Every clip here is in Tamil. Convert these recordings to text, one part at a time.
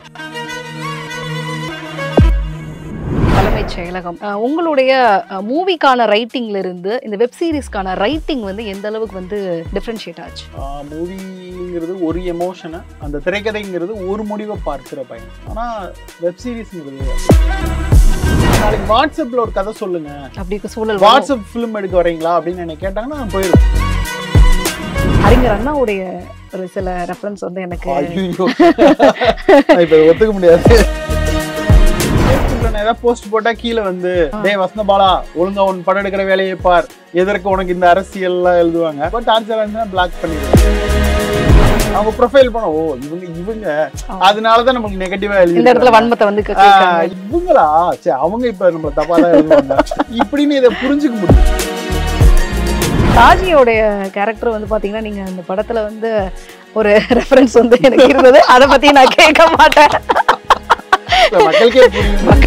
தலைமைச் செயலகம் அஹ் உங்களுடைய மூவிக்கான ரைட்டிங்ல இருந்து இந்த வெப் சீரிஸ்க்கான ரைட்டிங் வந்து எந்த அளவுக்கு வந்து டிஃப்ரென்ஷியேட் ஆச்சு மூவிங்கிறது ஒரு எமோஷனை அந்த திரைக்கதைங்கிறது ஒரு முடிவை பார்க்கிற பயன் ஆனால் வெப் சீரிஸ்ங்கிறது நாளைக்கு வாட்ஸ்அப்பில் ஒரு கதை சொல்லுங்க அப்படி இருக்க சூழல் வரும். வாட்ஸ்அப் ஃபிலிம் எடுக்க வரீங்களா அப்படின்னு என்னை கேட்டாங்கன்னா நான் போயிடுவேன் அறிஞர் அண்ணாவுடைய ஒரு சில ரெஃபரன்ஸ் வந்து எனக்கு ஐயோ நான் இப்ப இதை ஒத்துக்க முடியாது Facebookல நான் ஏதாவது போஸ்ட் போட்டா கீழே வந்து டேய் வசந்தபாலா ஒழுங்கா உன் படம் எடுக்கிற வேலையை பார் எதற்கு உனக்கு இந்த அரசியல்லாம் எழுதுவாங்க பட் டார்ச்சர் இருந்தா பிளாக் பண்ணிடுவாங்க அவங்க ப்ரொஃபைல் பண்ண ஓ இவங்க இவங்க அதனாலதான் நமக்கு நெகட்டிவா எழுதி இந்த இடத்துல வன்மத்தை வந்து கே- கேட்கறாங்க. இவங்களா சரி அவங்க இப்ப நம்ம தப்பா தான் எழுதுவாங்க இப்படின்னு இதை புரிஞ்சுக்க முடியும் ராஜியோடைய கேரக்டர் வந்து பாத்தீங்கன்னா நீங்க அந்த படத்துல வந்து ஒரு ரெஃபரன்ஸ் வந்து எனக்கு இருந்தது அதை பத்தி நான் கேட்க மாட்டேன் இல்ல, மக்களுக்கே புரியும்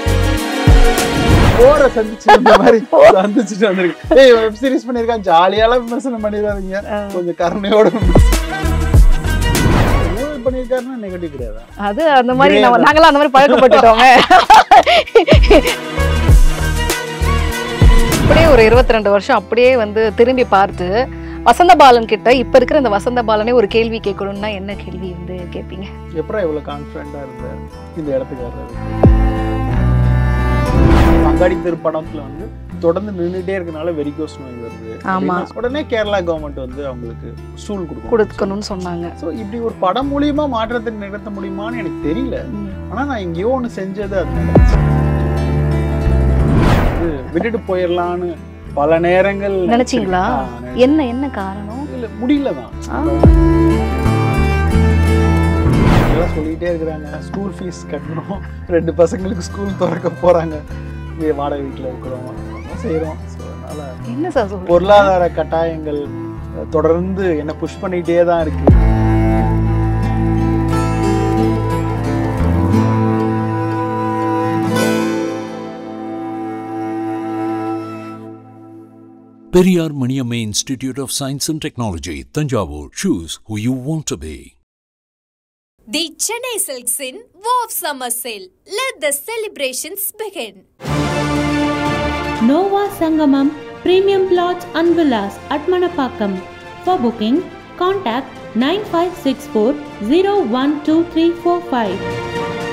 போற சந்திச்சு இந்த மாதிரி சந்திச்சுட்டு வந்திருக்கு ஏய் வெப் சீரிஸ் பண்ணிருக்கான் ஜாலியால விமர்சனம் பண்ணிடாதீங்க கொஞ்சம் கருணையோட விமர்சனம். ஊழல் பண்ணிருக்காருன்னா நெகட்டிவ் கிடையாது அது அந்த மாதிரி நம்ம நாங்களாம் அந்த மாதிரி பழக்கப்பட்டுட்டோங்க அப்படியே ஒரு இருபத்தி ரெண்டு வருஷம் அப்படியே வந்து திரும்பி பார்த்து வசந்த பாலன் கிட்ட இப்ப இருக்கிற இந்த வசந்த பாலனே ஒரு கேள்வி கேட்கணும்னா என்ன கேள்வி வந்து கேட்பீங்க எப்பறம் இவ்வளவு கான்பிடண்டா இருந்த இந்த இடத்துக்கு வர்றது அங்காடி தெரு படத்துல வந்து தொடர்ந்து நின்றுட்டே இருக்கனால வெரிகோஸ் நோய் வருது ஆமா. அப்படின்னா உடனே கேரளா கவர்மெண்ட் வந்து அவங்களுக்கு ஸ்டூல் கொடுக்கும் கொடுக்கணும்னு சொன்னாங்க ஸோ இப்படி ஒரு படம் மூலியமா மாற்றத்தை நிகழ்த்த முடியுமான்னு எனக்கு தெரியல ம். ஆனா நான் எங்கேயோ ஒண்ணு செஞ்சது அது நடந்துச்சு. இது விட்டுட்டு போயிடலான்னு பல நேரங்கள் நினைச்சீங்களா? ஆ, நினைச்சேன். என்ன என்ன காரணம் இல்ல முடியல தான் ஆ. எல்லாம் சொல்லிட்டே இருக்கிறாங்க ஸ்கூல் ஃபீஸ் கட்டணும் ரெண்டு பசங்களுக்கு ஸ்கூல் திறக்க போறாங்க வீ- வாடகை வீட்டில் இருக்கிறோம் அதெல்லாம் செய்கிறோம் ஸோ அதனால என்ன சார் சொல்றீங்க பொருளாதார கட்டாயங்கள் அஹ், தொடர்ந்து என்ன புஷ் பண்ணிட்டே தான் இருக்கு Periyar Maniamma Institute of Science and Technology, Tanjavur. Choose who you want to be. The Chennai Silks in Wow Summer Sale. Let the celebrations begin. Nova Sangamam Premium Plots and Villas at Manapakam. For booking, contact 9564 012345.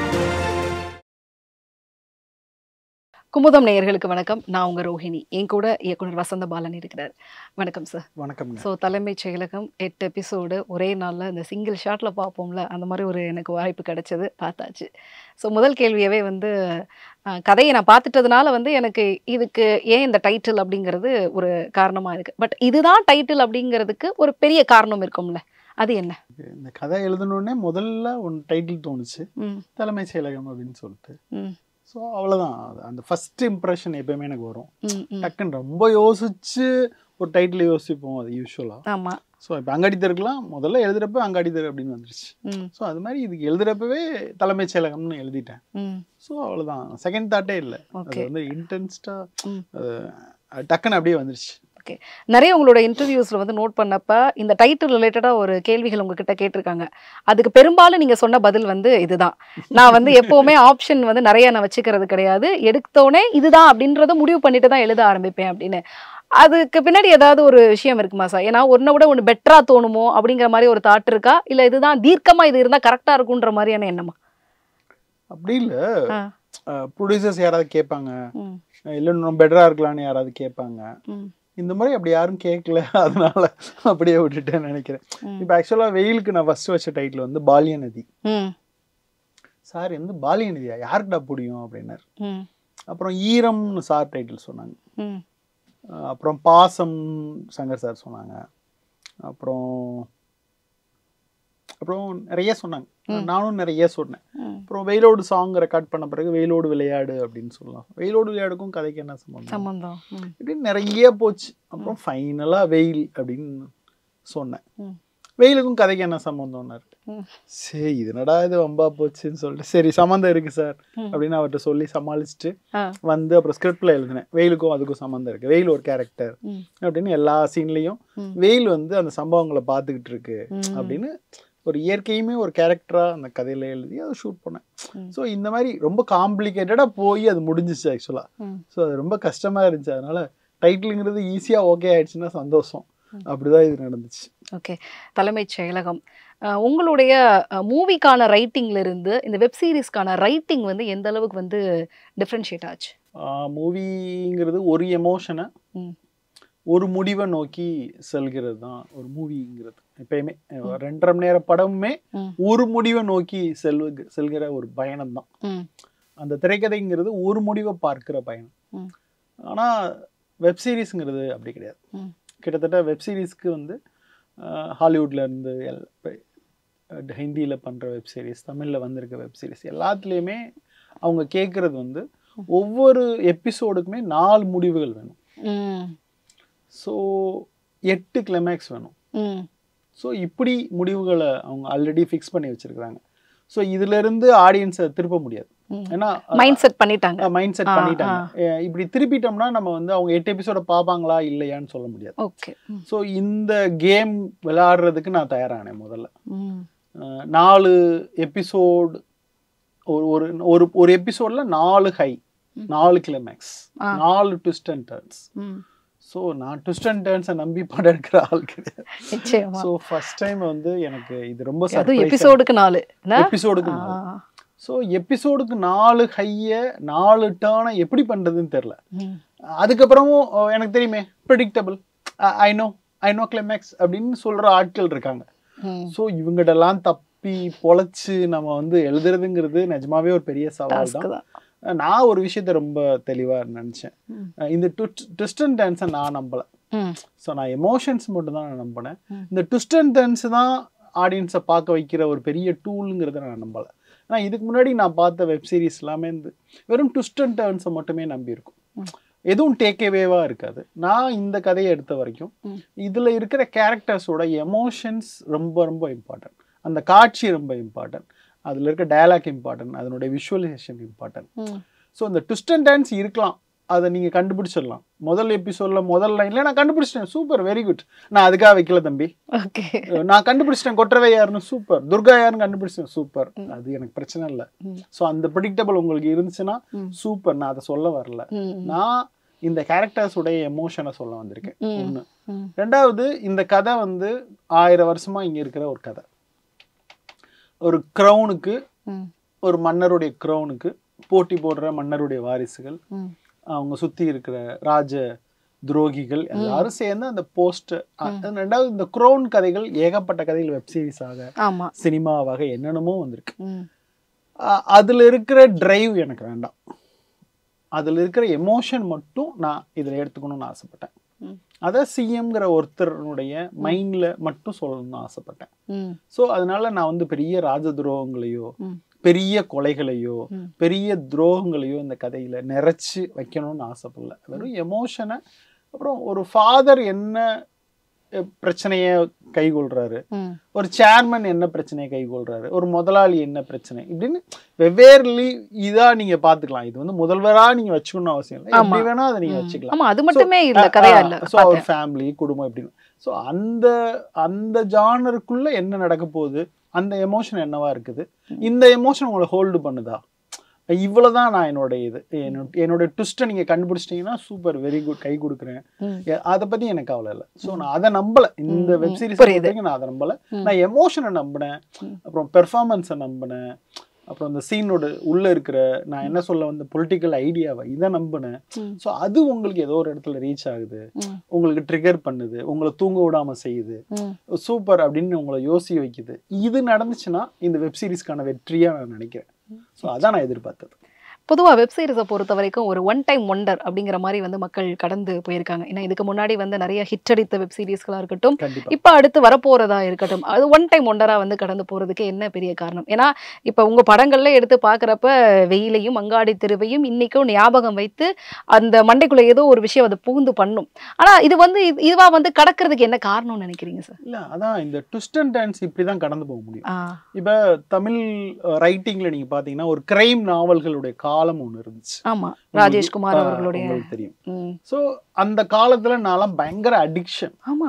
Kumudam நேயர்களுக்கு வணக்கம் நான் உங்க ரோஹிணி என் கூட இயக்குனர் வசந்த பாலன் இருக்கிறார் வணக்கம் சார் வணக்கம்ங்க ஸோ தலைமைச் செயலகம் எட்டு எபிசோடு ஒரே நாளில் இந்த சிங்கிள் ஷாட்டில் பார்ப்போம்ல அந்த மாதிரி ஒரு எனக்கு வாய்ப்பு கிடைச்சது பார்த்தாச்சு ஸோ முதல் கேள்வியவே வந்து அஹ், கதையை நான் பார்த்துட்டதுனால வந்து எனக்கு இதுக்கு ஏன் இந்த டைட்டில் அப்படிங்கிறது ஒரு காரணமாக இருக்குது பட் இதுதான் டைட்டில் அப்படிங்கிறதுக்கு ஒரு பெரிய காரணம் இருக்கும்ல அது என்ன இந்த கதை எழுதணுன்னே முதல்ல ஒன்று டைட்டில் தோணுச்சு ம் தலைமைச் செயலகம் அப்படின்னு சொல்லிட்டு ம் ஸோ அவ்வளோதான் அது- அந்த ஃபர்ஸ்ட் இம்ப்ரெஷன் எப்பயுமே எனக்கு வரும் ம் ம் டக்குன்னு ரொம்ப யோசிச்சு ஒரு டைட்டில் யோசிப்போம் அது யூஸ்வலாக ஆமாம் ஸோ இப்போ அங்காடி தெருக்கலாம் முதல்ல எழுதுறப்ப அங்காடி தெரு அப்படின்னு வந்துருச்சு ம் ஸோ அது மாதிரி இதுக்கு எழுதுறப்பவே தலைமைச் செயலகம்னு எழுதிட்டேன் ம் ஸோ அவ்வளோதான் செகண்ட் தாட்டே இல்லை அது Okay. வந்து இன்டென்ஸ்டாக ம். டக்குன்னு அப்படியே வந்துருச்சு ஓகே நிறைய உங்களோட இன்டர்வியூஸில் வந்து நோட் பண்ணப்ப இந்த டைட்டில் ரிலேட்டடாக ஒரு கேள்விகள் உங்ககிட்ட கேட்டிருக்காங்க அதுக்கு பெரும்பாலும் நீங்கள் சொன்ன பதில் வந்து இதுதான் நான் வந்து எப்போவுமே ஆப்ஷன் வந்து நிறைய நான் வச்சுக்கிறது கிடையாது எடுத்தோடனே இதுதான் அப்படின்றத முடிவு பண்ணிட்டு தான் எழுத ஆரம்பிப்பேன் அப்படின்னு அதுக்கு பின்னாடி ஏதாவது ஒரு விஷயம் இருக்குமா சார் ஏன்னா ஒன்றை விட ஒன்று பெட்டராக தோணுமோ அப்படிங்கிற மாதிரி ஒரு தாட் இருக்கா இல்லை இதுதான் தீர்க்கமாக இது இருந்தால் கரெக்டாக இருக்குன்ற மாதிரியான எண்ணமா அப்படி இல்லை ஆ. ப்ரொடியூசர்ஸ் யாராவது கேட்பாங்க ம் இல்லை இன்னும் பெட்டராக இருக்கலாம்னு யாராவது கேட்பாங்க ம் இந்த மாதிரி அப்படி யாரும் கேட்கல அதனால அப்படியே விட்டுட்டேன்னு நினைக்கிறேன் ம். இப்போ ஆக்சுவலாக வெயிலுக்கு நான் ஃபர்ஸ்ட் வச்ச டைட்டில் வந்து பாலிய நதி ம் சார் வந்து பாலிய நதியா யாருக்குடா பிடிக்கும் அப்படின்னாரு ம் அப்புறம் ஈரம்னு சார் டைட்டில் சொன்னாங்க ம் அஹ் அப்புறம் பாசம் சங்கர் சார் சொன்னாங்க அப்புறம் அப்புறம் நிறைய சொன்னாங்க நானும் நிறைய சொன்னேன் ம் அப்புறம் வெயிலோடு சாங் ரெக்கார்ட் பண்ண பிறகு வெயிலோடு விளையாடு அப்படின்னு சொல்லலாம் வெயிலோடு விளையாடுக்கும் கதைக்கு என்ன சம்பந்தம் சம்பந்தம் ம் இப்படின்னு நிறைய போச்சு அப்புறம் ஃபைனலாக வெயில் அப்படின்னு சொன்னேன் ம். வெயிலுக்கும் கதைக்கு என்ன சம்மந்தம்னாரு ம். சரி இது என்னடா இது வம்பா போச்சுன்னு சொல்லிட்டு சரி சம்மந்தம் இருக்கு சார் ம். அப்படின்னு அவர்கிட்ட சொல்லி சமாளிச்சுட்டு ஆ வந்து அப்புறம் ஸ்கிரிப்ட்ல எழுதினேன் வெயிலுக்கும் அதுக்கும் சம்மந்தம் இருக்கு வெயில் ஒரு கேரக்டர் ம் அப்படின்னு எல்லா சீன்லேயும் ம். வெயில் வந்து அந்த சம்பவங்களை பார்த்துக்கிட்டு இருக்கு ம். அப்படின்னு ஒரு இயற்கையுமே ஒரு கேரக்டரா அந்த கதையில எழுதி அதை ஷூட் பண்ணேன் ம். ஸோ இந்த மாதிரி ரொம்ப காம்ப்ளிகேட்டடா போய் அது முடிஞ்சிச்சு ஆக்சுவலா ம். ஸோ அது ரொம்ப கஷ்டமா இருந்துச்சு அதனால டைட்டிலுங்கிறது ஈஸியா ஓகே ஆயிடுச்சுன்னா சந்தோஷம் அப்படிதான் இது நடந்துச்சு ஓகே தலைமைச் செயலகம் அஹ், உங்களுடைய மூவிக்கான ரைட்டிங்ல இருந்து இந்த வெப் சீரிஸ்க்கான ரைட்டிங் வந்து எந்த அளவுக்கு வந்து டிஃப்ரென்ஷியேட் ஆச்சு மூவிங்கிறது ஒரு எமோஷனை ம். ஒரு முடிவை நோக்கி செல்கிறது தான் ஒரு மூவிங்கிறது எப்பயுமே அஹ் ரெண்டரை மணி நேர படமுமே ம். ஒரு முடிவை நோக்கி செல்வ செல்கிற ஒரு பயணம் தான் ம். அந்த திரைக்கதைங்கிறது ஒரு முடிவை பார்க்கிற பயணம் ம். ஆனா வெப் சீரிஸ்ங்கிறது அப்படி கிடையாது ம். கிட்டத்தட்ட வெப் சீரிஸ்க்கு வந்து அஹ், ஹாலிவுட்ல இருந்து எல் அஹ், ஹிந்தியில பண்ற வெப் சீரிஸ் தமிழ்ல வந்திருக்க வெப் சீரிஸ் எல்லாத்துலேயுமே அவங்க கேட்குறது வந்து ஒவ்வொரு எபிசோடுக்குமே நாலு முடிவுகள் வேணும் ம். ஸோ எட்டு கிளைமேக்ஸ் வேணும் ம். ஸோ இப்படி முடிவுகளை அவங்க ஆல்ரெடி ஃபிக்ஸ் பண்ணி வச்சிருக்கிறாங்க ஸோ இதுல இருந்து ஆடியன்ஸை திருப்ப முடியாது ம். ஏன்னா மைண்ட் செட் பண்ணிட்டாங்க மைண்ட் செட் ஆ, பண்ணிட்டாங்க அஹ் இப்படி திருப்பிட்டோம்னா நம்ம வந்து அவங்க எட்டு எபிசோட பார்ப்பாங்களா இல்லையான்னு சொல்ல முடியாது ஓகே ஸோ இந்த கேம் விளையாடுறதுக்கு நான் தயாரானேன் முதல்ல ம். அஹ் நாலு எபிசோடு ஒரு ஒரு ஒரு ஒரு எபிசோட்ல நாலு ஹை நாலு கிளைமேக்ஸ் ஆ. நாலு ட்விஸ்ட் அண்ட் டர்ன்ஸ் ம். ஸோ நான் ட்விஸ்ட் அண்ட் டர்ன்ஸை நம்பி படம் எடுக்கிற ஆள் கிடையாது நிச்சயமா ஸோ ஃபர்ஸ்ட் டைம் வந்து எனக்கு இது ரொம்ப அதுவும் எபிசோடுக்கு நாலு என்ன? எபிசோடுக்கு ஆ. ஸோ எபிசோடுக்கு நாலு ஹைய நாலு டேர்னை எப்படி பண்றதுன்னு தெரியல ம். அதுக்கப்புறமும் அஹ், எனக்கு தெரியுமே predictable I know I know climax அப்படின்னு சொல்ற ஆட்கள் இருக்காங்க ம். ஸோ இவங்கிட்டலாம் தப்பி பொழைச்சு நம்ம வந்து எழுதுறதுங்கிறது நிஜமாவே ஒரு பெரிய சவால் Task தான் தான் நான் ஒரு விஷயத்த ரொம்ப தெளிவா நினைச்சேன் ம். அஹ் இந்த ட்விஸ்ட் அண்ட் டர்ன்ஸை நான் நம்பல ம். ஸோ நான் எமோஷன்ஸ் மட்டும் தான் நான் நம்பினேன் ம். இந்த ட்விஸ்ட் அண்ட் டர்ன்ஸ் தான் ஆடியன்ஸை பார்க்க வைக்கிற ஒரு பெரிய டூலுங்கிறத நான் நம்பல ஆனால் இதுக்கு முன்னாடி நான் பார்த்த வெப் சீரிஸ் எல்லாமே இந்த வெறும் ட்விஸ்ட் அண்ட் டர்ன்ஸை மட்டுமே நம்பியிருக்கும் ம். எதுவும் டேக் அவேவாக இருக்காது நான் இந்த கதையை எடுத்த வரைக்கும் ம். இதில் இருக்கிற கேரக்டர்ஸோட எமோஷன்ஸ் ரொம்ப ரொம்ப இம்பார்ட்டன்ட் அந்த காட்சி ரொம்ப இம்பார்ட்டன்ட் அதில் இருக்க டயலாக் இம்பார்ட்டன்ட் அதனுடைய விஷுவலைசேஷன் இம்பார்ட்டன்ட் ம். ஸோ இந்த ட்விஸ்ட் அண்ட் டான்ஸ் இருக்கலாம் அதை நீங்கள் கண்டுபிடிச்சிடலாம் முதல் எபிசோடில் முதல் லைனில் நான் கண்டுபிடிச்சிட்டேன் சூப்பர் வெரி குட் நான் அதுக்காக வைக்கல தம்பி ஓகே நான் கண்டுபிடிச்சிட்டேன் கொற்றவை யாருன்னு சூப்பர் துர்கா யாருன்னு கண்டுபிடிச்சிட்டேன் சூப்பர் அது எனக்கு பிரச்சனை இல்லை ம். ஸோ அந்த ப்ரிடிக்டபிள் உங்களுக்கு இருந்துச்சுன்னா ம். சூப்பர் நான் அதை சொல்ல வரல ம். நான் இந்த கேரக்டர்ஸ் உடைய எமோஷனை சொல்ல வந்திருக்கேன் ம். ஒன்று ம். ரெண்டாவது இந்த கதை வந்து ஆயிரம் வருஷமா இங்க இருக்கிற ஒரு கதை ஒரு க்ரௌனுக்கு ம். ஒரு மன்னருடைய க்ரௌனுக்கு போட்டி போடுற மன்னருடைய வாரிசுகள் ம். அவங்க சுத்தி இருக்கிற ராஜ துரோகிகள் எல்லாரும் சேர்ந்து அந்த போஸ்ட் ரெண்டாவது இந்த க்ரௌன் கதைகள் ஏகப்பட்ட கதைகள் வெப் சீரிஸாக ஆமா சினிமாவாக என்னென்னமோ வந்திருக்கு ம். அ- அதுல இருக்கிற டிரைவ் எனக்கு வேண்டாம் அதுல இருக்கிற எமோஷன் மட்டும் நான் இதுல எடுத்துக்கணும்னு ஆசைப்பட்டேன் ம். அதை சிஎம்ங்கிற ஒருத்தருடைய மைண்ட்ல மட்டும் சொல்லணும்னு ஆசைப்பட்டேன் ம். ஸோ அதனால நான் வந்து பெரிய ராஜ துரோகங்களையோ ம். பெரிய கொலைகளையோ ம். பெரிய துரோகங்களையோ இந்த கதையில நிறைச்சு வைக்கணும்னு ஆசைப்படல வெறும் எமோஷனை அப்புறம் ஒரு ஃபாதர் என்ன அஹ், பிரச்சனைய கைகொள்றாரு ம். ஒரு சேர்மன் என்ன பிரச்சனையை கைகொள்றாரு ஒரு முதலாளி என்ன பிரச்சனை இப்படின்னு வெவ்வேறு இதா நீங்க பாத்துக்கலாம் இது வந்து முதல்வரா நீங்க வச்சுக்கணும்னு அவசியம் இல்லை ஆமா. எப்படி வேணா அதை நீங்க ம். வச்சுக்கலாம் ஆமா அது மட்டுமே இல்ல கதையா இல்ல ஸோ அவர் பார்த்தேன். ஃபேமிலி குடும்பம் எப்படின்னு ஸோ அந்த அந்த ஜானருக்குள்ள என்ன நடக்க போகுது அந்த எமோஷன் என்னவா இருக்குது இந்த எமோஷன் உங்களை ஹோல்டு பண்ணுதா இவ்வளவுதான் நான் என்னோட இது என்னோட என்னோட ட்விஸ்ட்டை நீங்க கண்டுபிடிச்சிட்டீங்கன்னா சூப்பர் வெரி குட் கை கொடுக்குறேன் ம். எ- அதை பத்தி எனக்கு கவலை இல்லை ஸோ நான் அதை நம்பல இந்த ம், வெப் ம். சீரிஸ் புரியுது. நான் அதை நம்பல ம். நான் எமோஷனை நம்பினேன் ம். அப்புறம் பெர்ஃபார்மன்ஸை நம்பினேன் அப்புறம் இந்த சீனோட உள்ள இருக்கிற நான் என்ன சொல்ல வந்த பொலிட்டிக்கல் ஐடியாவை இதை நம்பினேன் ம். ஸோ அது உங்களுக்கு ஏதோ ஒரு இடத்துல ரீச் ஆகுது ம். உங்களுக்கு ட்ரிகர் பண்ணுது உங்களை தூங்க விடாம செய்யுது ம். சூப்பர் அப்படின்னு உங்களை யோசிக்க வைக்குது இது நடந்துச்சுன்னா இந்த வெப் சீரிஸ்க்கான வெற்றியா நான் நினைக்கிறேன் ஸோ அதான் நான் எதிர்பார்த்தது பொதுவா வெப் சீரிஸை பொறுத்த வரைக்கும் ஒரு ஒன் டைம் ஒண்டர் அப்படிங்கிற மாதிரி வந்து மக்கள் கடந்து போயிருக்காங்க ஏன்னா இதுக்கு முன்னாடி வந்து நிறைய ஹிட் அடித்த வெப் சீரிஸ்களா இருக்கட்டும் கண்டிப்பா இப்ப அடுத்து வரப்போறதா இருக்கட்டும் அது ஒன் டைம் ஒண்டரா வந்து கடந்து போறதுக்கு என்ன பெரிய காரணம் ஏன்னா இப்ப உங்க படங்கள்ல எடுத்து பாக்குறப்ப வெயிலையும் அங்காடி தெருவையும் இன்னைக்கும் ஞாபகம் வைத்து அந்த மண்டைக்குள்ள ஏதோ ஒரு விஷயம் அது புகுந்து பண்ணும் ஆனா இது வந்து இது- இதுவா வந்து கடக்கிறதுக்கு என்ன காரணம்னு நினைக்கிறீங்க சார் இல்ல அதான் இந்த ட்விஸ்ட் அண்ட் டான்ஸ் இப்படிதான் கடந்து போக முடியும் ஆ இப்ப தமிழ் ரைட்டிங்ல நீங்க பாத்தீங்கன்னா ஒரு கிரைம் நாவல்களுடைய காலம் ஒண்ணு இருந்துச்சு ஆமா ராஜேஷ்குமார் ஆ, அவர்களுடைய உங்களுக்கு தெரியும் ம். ஸோ அந்த காலத்துல நான்லாம் பயங்கர அடிக்ஷன் ஆமா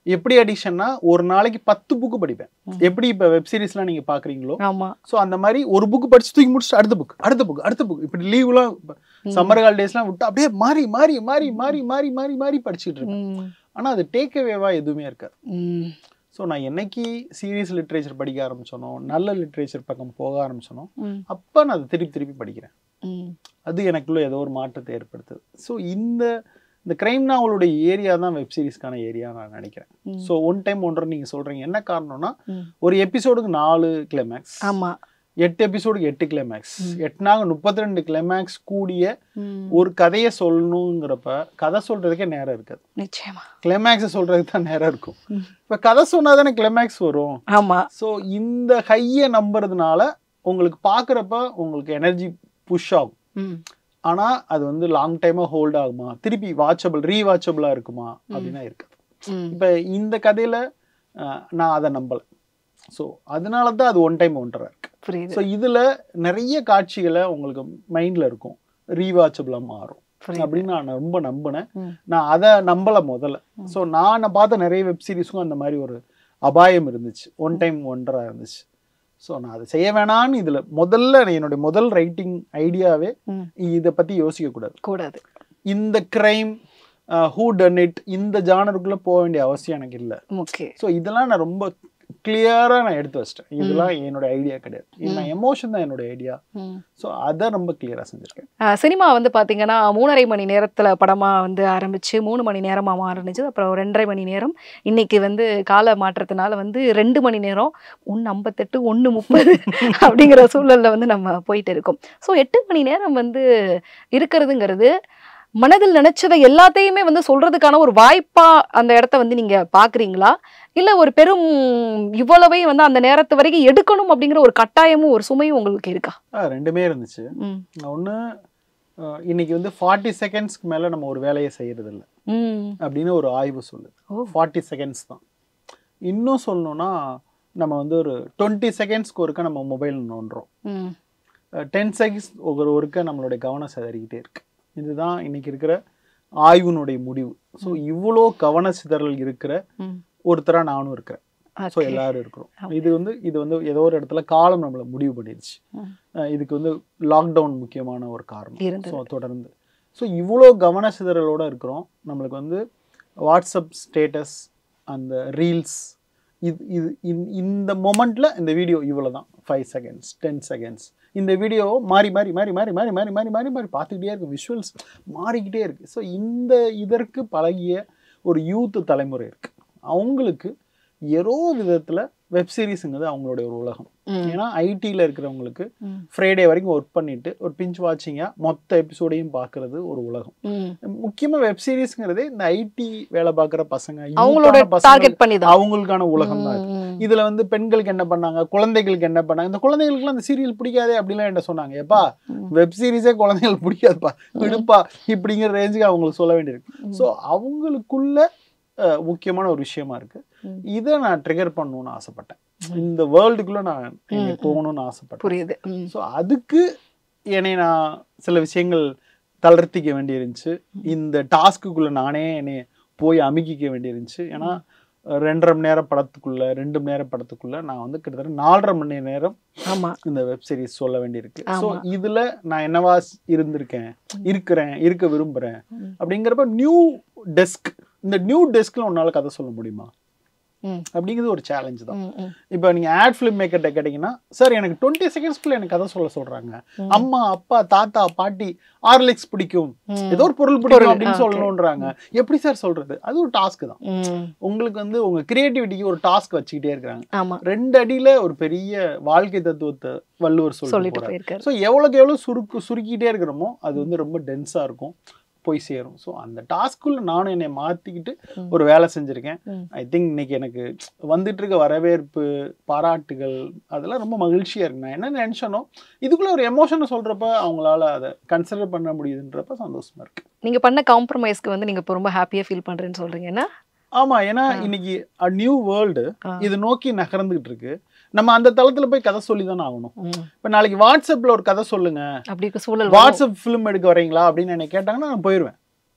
எப்படி அடிஷன்னா ஒரு நாளைக்கு பத்து புக்கு படிப்பேன் ம். எப்படி இப்போ வெப் சீரிஸ்லாம் நீங்க பாக்குறீங்களோ ஆமா ஸோ அந்த மாதிரி ஒரு புக் படிச்சு தூக்கி முடிச்சுட்டு அடுத்த புக் அடுத்த புக் அடுத்த புக் இப்படி லீவ்லாம் ம். சம்மர் ஹாலிடேஸ்லாம் விட்டு அப்படியே மாறி மாறி மாறி மாறி மாறி மாறி மாறி படிச்சுட்டு இருக்கேன் ம். ஆனா அது டேக் அவேவா எதுவுமே இருக்காது ம். ஸோ நான் என்னைக்கு சீரியஸ் லிட்ரேச்சர் படிக்க ஆரம்பிச்சனோ நல்ல லிட்ரேச்சர் பக்கம் போக ஆரம்பிச்சனோ ம். அப்போ நான் அதை திருப்பி திருப்பி படிக்கிறேன் ம். அது எனக்குள்ள ஏதோ ஒரு மாற்றத்தை ஏற்படுத்துது ஸோ இந்த இந்த கிரைம் நாவலுடைய ஏரியா தான் வெப் சீரிஸ்க்கான ஏரியா நான் நினைக்கிறேன் ம். ஸோ ஒன் டைம் ஒன்றரை நீங்க சொல்றீங்க என்ன காரணம்னா ம். ஒரு எபிசோடுக்கு நாலு கிளைமேக்ஸ் ஆமா எட்டு எபிசோடுக்கு எட்டு கிளைமேக்ஸ் ம். எட்டுனாங்க முப்பத்தி ரெண்டு கிளைமேக்ஸ் கூடிய ம். ஒரு கதையை சொல்லணுங்கிறப்ப கதை சொல்றதுக்கே நேரம் இருக்காது நிச்சயமா கிளைமேக்ஸை சொல்றதுக்கு தான் நேரம் இருக்கும் ம். இப்போ கதை சொன்னா தானே கிளைமேக்ஸ் வரும் ஆமா ஸோ இந்த ஹையை நம்புறதுனால உங்களுக்கு பார்க்குறப்ப உங்களுக்கு எனர்ஜி புஷ் ஆகும் ம். ஆனா அது வந்து லாங் டைமா ஹோல்ட் ஆகுமா திருப்பி வாட்சபிள் ரீவாட்சபிளா இருக்குமா அப்படின்னா இருக்காது ம். இப்போ இந்த கதையில அஹ், நான் அதை நம்பல ஸோ அதனால தான் அது ஒன் டைம் ஒன்றரை இருக்கு புரியுது ஸோ இதுல நிறைய காட்சிகளை உங்களுக்கு மைண்ட்ல இருக்கும் ரீவாட்சபிளா மாறும் புரியுது அப்படின்னு நான் ரொம்ப நம்பினேன் ம். நான் அதை நம்பல முதல்ல ஸோ நான் பார்த்த நிறைய வெப் சீரிஸும் அந்த மாதிரி ஒரு அபாயம் இருந்துச்சு ஒன் டைம் ஒன்றரை இருந்துச்சு ஸோ நான் அதை செய்ய வேணான்னு இதுல முதல்ல என்னுடைய முதல் ரைட்டிங் ஐடியாவே ம். இதை பத்தி யோசிக்க கூடாது கூடாது இந்த கிரைம் ஹூ டன் இட் இந்த ஜானருக்குள்ள போக வேண்டிய அவசியம் எனக்கு இல்லை ஓகே ஸோ இதெல்லாம் நான் ரொம்ப கிளியரா நான் எடுத்து வச்சிட்டேன் இதெல்லாம் என்னோட ஐடியா கிடையாது இது நான் எமோஷன் தான் என்னோட ஐடியா ஸோ அதை ரொம்ப கிளியரா செஞ்சிருக்கேன் சினிமா வந்து பாத்தீங்கன்னா மூணரை மணி நேரத்துல படமா வந்து ஆரம்பிச்சு மூணு மணி நேரமா மாறுனுச்சு அப்புறம் ரெண்டரை மணி நேரம் இன்னைக்கு வந்து கால மாற்றத்தினால வந்து ரெண்டு மணி நேரம் ஒன்று ஐம்பத்தெட்டு ஒன்று முப்பது அப்படிங்கிற சூழல்ல வந்து நம்ம போயிட்டு இருக்கோம் ஸோ எட்டு மணி நேரம் வந்து இருக்கிறதுங்கிறது மனதில் நினைச்சதை எல்லாத்தையுமே வந்து சொல்றதுக்கான ஒரு வாய்ப்பா அந்த இடத்த வந்து நீங்க பாக்குறீங்களா இல்ல ஒரு பெரும் இவ்வளவையும் வந்து அந்த நேரத்து வரைக்கும் எடுக்கணும் அப்படிங்கிற ஒரு கட்டாயமும் ஒரு சுமையும் உங்களுக்கு இருக்கா ஆ, ரெண்டுமே இருந்துச்சு ம் ஒன்று இன்னைக்கு வந்து ஃபார்ட்டி செகண்ட்ஸ்க்கு மேலே நம்ம ஒரு வேலையை செய்யறது இல்ல ம் அப்படின்னு ஒரு ஆய்வு சொல்லுது ஓ. ஃபார்ட்டி செகண்ட்ஸ் தான் இன்னும் சொல்லணும்னா நம்ம வந்து ஒரு டுவெண்ட்டி செகண்ட்ஸ்க்கு ஒருக்க நம்ம மொபைல் நோண்டுறோம் ம் டென் செகண்ட்ஸ் ஒரு ஒருக்க நம்மளுடைய கவனம் சிதறிக்கிட்டே இருக்கு இதுதான் இன்னைக்கு இருக்கிற ஆய்வினுடைய முடிவு ஸோ இவ்வளோ கவன சிதறல் இருக்கிற ம் ஒருத்தரா நானும் இருக்கிறேன் ஸோ Okay. எல்லாரும் இருக்கிறோம் Okay. இது வந்து இது வந்து ஏதோ ஒரு இடத்துல காலம் நம்மளை முடிவு பண்ணிடுச்சு ம். அஹ் இதுக்கு வந்து லாக்டவுன் முக்கியமான ஒரு காரணம் இருந்தது. ஸோ தொடர்ந்து ஸோ இவ்வளோ கவன சிதறலோட இருக்கிறோம் நம்மளுக்கு வந்து வாட்ஸ்அப் ஸ்டேட்டஸ் அந்த ரீல்ஸ் இது இது இந்த- இந்த மொமெண்ட்ல இந்த வீடியோ இவ்வளோ தான் ஃபைவ் செகண்ட்ஸ் டென் செகண்ட்ஸ் இந்த வீடியோ மாறி மாறி மாறி மாறி மாறி மாறி மாறி மாறி மாறி பார்த்துக்கிட்டே இருக்கு விஷுவல்ஸ் மாறிக்கிட்டே இருக்கு ஸோ இந்த இதற்கு பழகிய ஒரு யூத் தலைமுறை இருக்கு அவங்களுக்கு ஏதோ விதத்துல வெப் சீரிஸுங்கிறது அவங்களுடைய ஒரு உலகம் ம். ஏன்னா ஐடியில் இருக்கிறவங்களுக்கு ம். ஃப்ரைடே வரைக்கும் ஒர்க் பண்ணிட்டு ஒரு பிஞ்ச் வாட்சிங்கா மொத்த எபிசோடையும் பார்க்கிறது ஒரு உலகம் ம். முக்கியமா வெப் சீரிஸ்ங்கிறதே இந்த ஐடி வேலை பார்க்குற பசங்க அவங்களோட youth ஆன பசங்களுக்கு டார்கெட் பண்ணி தான் அவங்களுக்கான உலகம் தான் இது. இதுல வந்து பெண்களுக்கு என்ன பண்ணாங்க குழந்தைகளுக்கு என்ன பண்ணாங்க இந்த குழந்தைகளுக்குலாம் அந்த சீரியல் பிடிக்காதே அப்படிலாம் என்ன சொன்னாங்க ஏப்பா ம். வெப் சீரிஸே குழந்தைகளுக்கு பிடிக்காதுப்பா விடுப்பா இப்படிங்கிற ரேஞ்சுக்கு அவங்களுக்கு சொல்ல வேண்டியிருக்கு ஸோ அவங்களுக்குள்ள அஹ், முக்கியமான ஒரு விஷயமா இருக்கு ம். இதை நான் ட்ரிகர் பண்ணணும்னு ஆசைப்பட்டேன் இந்த வேர்ல்டுக்குள்ள நான் என்னை ம். போகணும்னு ஆசைப்பட்டேன் புரியுது ம். ஸோ அதுக்கு என்னை நான் சில விஷயங்கள் தளர்த்திக்க வேண்டியிருந்துச்சு இந்த டாஸ்க்குள்ள நானே என்னை போய் அமுக்கிக்க வேண்டியிருந்துச்சு ஏன்னா அஹ், ரெண்டரை மணி நேரம் படத்துக்குள்ள ரெண்டு மணி நேரம் படத்துக்குள்ள நான் வந்து கிட்டத்தட்ட நாலரை மணி நேரம் ஆமா இந்த வெப் சீரிஸ் சொல்ல வேண்டியிருக்கு ஸோ ஆமா. இதுல நான் என்னவா இருந்திருக்கேன் இருக்கிறேன் இருக்க விரும்புறேன் ம். அப்படிங்கிறப்ப நியூ டெஸ்க் இந்த நியூ டெஸ்க்ல உன்னால கதை சொல்ல முடியுமா ம். அப்படிங்கிறது ஒரு சேலஞ்ச் தான் ம், ம். இப்போ நீங்க ஆட் ஃபிலிம் மேக்கர்ட்ட கேட்டீங்கன்னா சார் எனக்கு டுவெண்ட்டி செகண்ட்ஸ்க்குள்ள எனக்கு கதை சொல்ல சொல்றாங்க ம். அம்மா அப்பா தாத்தா பாட்டி ஆர்லிக்ஸ் பிடிக்கும் ம். ஏதோ ஒரு பொருள் பொருள், பிடிக்கும் அப்படின்னு ஆ, okay. சொல்லணுன்றாங்க எப்படி சார் சொல்றது அது ஒரு டாஸ்க் தான் ம். உங்களுக்கு வந்து உங்க கிரியேட்டிவிட்டிக்கு ஒரு டாஸ்க் வச்சுக்கிட்டே இருக்கிறாங்க ஆமா ரெண்டு அடியில ஒரு பெரிய வாழ்க்கை தத்துவத்தை வள்ளுவர் சொல்லிட்டு சொல்லிட்டு போறாரு போயிருக்காரு ஸோ எவ்வளோக்கு எவ்வளோ சுருக்கு சுருக்கிட்டே இருக்கிறோமோ அது வந்து ரொம்ப டென்ஸாக இருக்கும் போய் சேரும் ஸோ அந்த டாஸ்க்குள்ள நானும் என்னை மாற்றிக்கிட்டு ம். ஒரு வேலை செஞ்சுருக்கேன் ம். ஐ திங்க் இன்னைக்கு எனக்கு வந்துட்டு இருக்க வரவேற்பு பாராட்டுகள் அதெல்லாம் ரொம்ப மகிழ்ச்சியாக இருக்கு நான் என்ன நினச்சனோ இதுக்குள்ள ஒரு எமோஷனை சொல்கிறப்ப அவங்களால அதை கன்சிடர் பண்ண முடியுதுன்றப்ப சந்தோஷமா இருக்கு நீங்க பண்ண காம்ப்ரமைஸ்க்கு வந்து நீங்க இப்போ ரொம்ப ஹாப்பியா ஃபீல் பண்றேன்னு சொல்றீங்க என்ன ஆமா ஏன்னா ஆ. இன்னைக்கு நியூ வேர்ல்டு ஆ. இது நோக்கி நகர்ந்துகிட்டு இருக்கு நம்ம அந்த தளத்துல போய் கதை சொல்லி தானே ஆகணும் ம். இப்போ நாளைக்கு வாட்ஸ்அப்ல ஒரு கதை சொல்லுங்க அப்படி இருக்க சூழல் வரும். வாட்ஸ்அப் ஃபிலிம் எடுக்க வரீங்களா அப்படின்னு என்னை கேட்டாங்கன்னா நான் போயிடுவேன்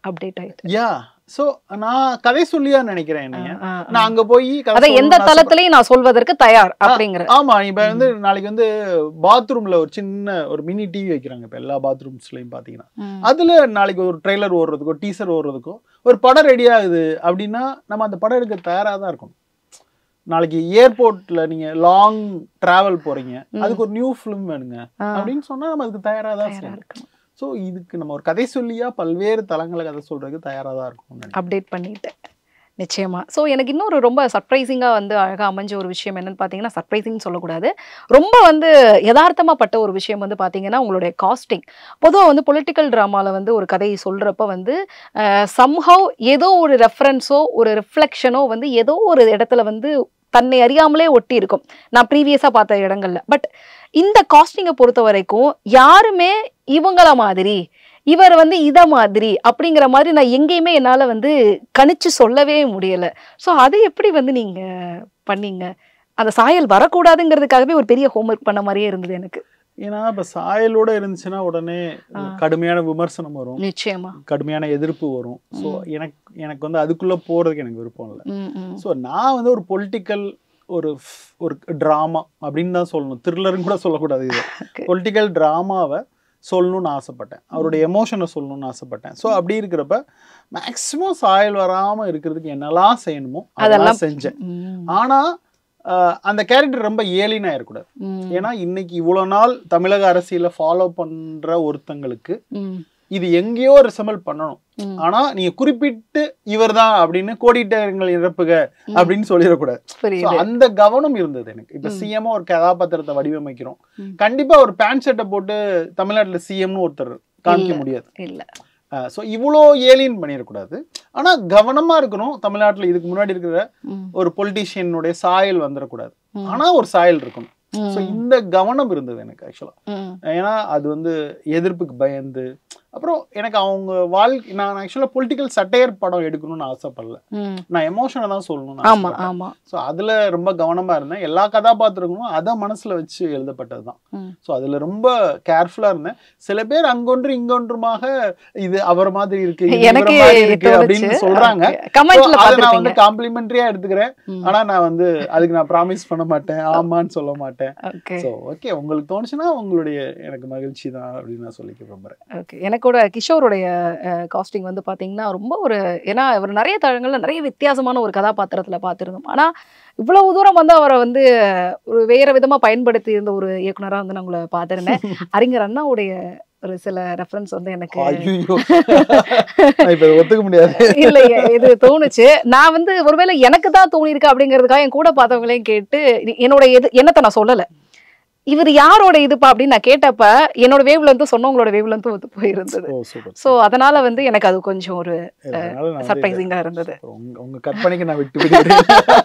அப்டேட் ஆயிட்டு யா சோ நான் கதை சொல்லியா நினைக்கிறேன் என்னைய ஆ, ஆ. நான் அங்க போய் கதை அதான் எந்த சொல்லணும்னு தளத்திலையும் நான் சொல்வதற்கு தயார் அப்படிங்கிற ஆமா இப்ப வந்து நாளைக்கு வந்து பாத்ரூம்ல ஒரு சின்ன ஒரு மினி டிவி வைக்கிறாங்க இப்ப எல்லா பாத்ரூம்ஸ்லயும் பாத்தீங்கன்னா ம். அதுல நாளைக்கு ஒரு ட்ரெய்லர் ஓடுறதுக்கோ டீசர் ஓடுறதுக்கோ ஒரு படம் ரெடி ஆகுது அப்படின்னா நம்ம அந்த படம் எடுக்க தயாரா தான் இருக்கணும் நாளைக்கு ஏர்போர்ட்ல நீங்க லாங் டிராவல் போறீங்க அதுக்கு ஒரு நியூ ஃபிலிம் வேணுங்க ஆ. அப்படின்னு சொன்னா நம்ம அதுக்கு தயாரா தான் தயாரா செய்யணும் இருக்கணும். ஸோ இதுக்கு நம்ம ஒரு கதை சொல்லியா பல்வேறு தளங்களை கதை சொல்றதுக்கு தயாரா தான் இருக்கணும் அப்டேட் பண்ணிட்டேன் நிச்சயமா ஸோ எனக்கு இன்னொரு ரொம்ப சர்ப்ரைசிங்காக வந்து அழகாக அமைஞ்ச ஒரு விஷயம் என்னன்னு பார்த்தீங்கன்னா சர்ப்ரைசிங் சொல்லக்கூடாது ரொம்ப வந்து யதார்த்தமாக பட்ட ஒரு விஷயம் வந்து பார்த்தீங்கன்னா உங்களுடைய காஸ்டிங் பொதுவாக வந்து பொலிட்டிக்கல் ட்ராமாவில் வந்து ஒரு கதையை சொல்கிறப்ப வந்து சம்ஹவ் ஏதோ ஒரு ரெஃபரன்ஸோ ஒரு ரிஃப்ளெக்ஷனோ வந்து ஏதோ ஒரு இடத்துல வந்து தன்னை அறியாமலே ஒட்டி இருக்கும் நான் ப்ரீவியஸாக பார்த்த இடங்கள்ல பட் இந்த காஸ்டிங்கை பொறுத்த வரைக்கும் யாருமே இவங்கள மாதிரி இவர் வந்து இத மாதிரி அப்படிங்கிற மாதிரி நான் எங்கேயுமே என்னால் வந்து கணிச்சு சொல்லவே முடியல ஸோ அதை எப்படி வந்து நீங்க பண்ணீங்க அந்த சாயல் வரக்கூடாதுங்கிறதுக்காகவே ஒரு பெரிய ஹோம்ஒர்க் பண்ண மாதிரியே இருந்தது எனக்கு ஏன்னா இப்ப சாயலோட இருந்துச்சுன்னா உடனே ஆ. கடுமையான விமர்சனம் வரும் நிச்சயமா கடுமையான எதிர்ப்பு வரும் ஸோ எனக்கு எனக்கு வந்து அதுக்குள்ள போறதுக்கு எனக்கு விருப்பம் இல்லை ம், ம். ஸோ நான் வந்து ஒரு பொலிட்டிக்கல் ஒரு f- ஒரு ட்ராமா அப்படின்னு தான் சொல்லணும் த்ரில்லர்னு கூட சொல்லக்கூடாது இது Okay. பொலிட்டிக்கல் ட்ராமாவை சொல்லணும்னு ஆசைப்பட்டேன் அவருடைய எமோஷனை சொல்லணும்னு ஆசைப்பட்டேன் ஸோ அப்படி இருக்கிறப்ப மேக்ஸிமம் சாயல் வராம இருக்கிறதுக்கு என்னெல்லாம் செய்யணுமோ அதெல்லாம் அதெல்லாம் செஞ்சேன் ம், ஆனா ஆஹ், அந்த கேரக்டர் ரொம்ப ஏலினா இருக்கக்கூடாது ம், ஏன்னா இன்னைக்கு இவ்வளவு நாள் தமிழக அரசியல ஃபாலோ பண்ற ஒருத்தங்களுக்கு ம், இது எங்கேயோ ரிசமல் பண்ணணும் ம். ஆனா நீங்க குறிப்பிட்டு இவர்தான் அப்படின்னு கோடிட்டங்கள் இறப்புக அப்படின்னு சொல்லிடக்கூடாது So, புரியுது அந்த கவனம் இருந்தது எனக்கு இப்ப ம். சிஎம் ஒரு கதாபாத்திரத்தை வடிவமைக்கிறோம் ம். கண்டிப்பா ஒரு பேண்ட் ஷர்ட்டை போட்டு தமிழ்நாட்டுல சிஎம்னு ஒருத்தர் காமிக்க இல்ல. முடியாது இல்ல ஸோ இவ்வளோ ஏலியன் பண்ணிடக்கூடாது ஆனா கவனமா இருக்கணும் தமிழ்நாட்டுல இதுக்கு முன்னாடி இருக்கிற ம், ஒரு பொலிட்டீஷியனுடைய சாயல் வந்துடக்கூடாது ம். ஆனா ஒரு சாயல் இருக்கணும் ம், ஸோ இந்த கவனம் இருந்தது எனக்கு ஆக்சுவலா ம், ஏன்னா அது வந்து எதிர்ப்புக்கு பயந்து அப்புறம் எனக்கு அவங்க வாழ்க்கை நான் ஆக்சுவலாக பொலிட்டிக்கல் சட்டையர் படம் எடுக்கணும்னு ஆசைப்படல ம். நான் எமோஷனை தான் சொல்லணும்னு ஆமா ஆசைப்பட்டேன் ஆமா ஸோ அதில் ரொம்ப கவனமா இருந்தேன் எல்லா கதாபாத்திரங்களும் அதை மனசுல வச்சு எழுதப்பட்டது தான் ம். ஸோ அதில் ரொம்ப கேர்ஃபுல்லா இருந்தேன் சில பேர் அங்கொன்று இங்கொன்றுமாக இது அவர் மாதிரி இருக்கு இது இவர எனக்கு மாதிரி இருக்கு அப்படின்னு சொல்றாங்க கமெண்ட்ல So, அதை நான் பாத்துருப்பீங்க வந்து காம்ப்ளிமெண்ட்ரியா எடுத்துக்கிறேன் ம். ஆனா நான் வந்து அதுக்கு நான் ப்ராமிஸ் பண்ண மாட்டேன் ஆமான்னு சொல்ல மாட்டேன் ஓகே ஸோ ஓகே உங்களுக்கு தோணுச்சுன்னா உங்களுடைய எனக்கு மகிழ்ச்சி தான் அப்படின்னு நான் சொல்லிக்க விரும்புறேன் ஓகே எனக்கு கூட கிஷோருடைய காஸ்டிங் வந்து பாத்தீங்கன்னா ரொம்ப ஒரு ஏன்னா அவர் நிறைய தளங்கள்ல நிறைய வித்தியாசமான ஒரு கதாபாத்திரத்துல பார்த்திருந்தோம் ஆனா இவ்வளவு தூரம் வந்து அவரை வந்து ஒரு வேற விதமா பயன்படுத்தி இருந்த ஒரு இயக்குனரா வந்து நான் உங்களை பார்த்திருந்தேன் அறிஞர் அண்ணாவுடைய ஒரு சில ரெஃபரன்ஸ் வந்து எனக்கு ஐயோ நான் இப்ப இதை ஒத்துக்க முடியாது இல்லையே இது தோணுச்சு நான் வந்து ஒருவேளை எனக்கு தான் தோணிருக்கு அப்படிங்கிறதுக்காக என் கூட பார்த்தவங்களையும் கேட்டு இது- என்னோட எது என்னத்தை நான் சொல்லல இவர் யாரோட இதுப்பா அப்படின்னு நான் கேட்டப்ப என்னோட வேவ்ல இருந்து சொன்னவங்களோட வேவ்ல இருந்து ஒத்து போயிருந்தது ஓ சூப்பர் சோ அதனால வந்து எனக்கு அது கொஞ்சம் ஒரு அதனால நான் வந்து சர்ப்ரைசிங்கா இருந்தது இதை- உங்க உங்க கற்பனைக்கு நான் விட்டு விடுகிறேன்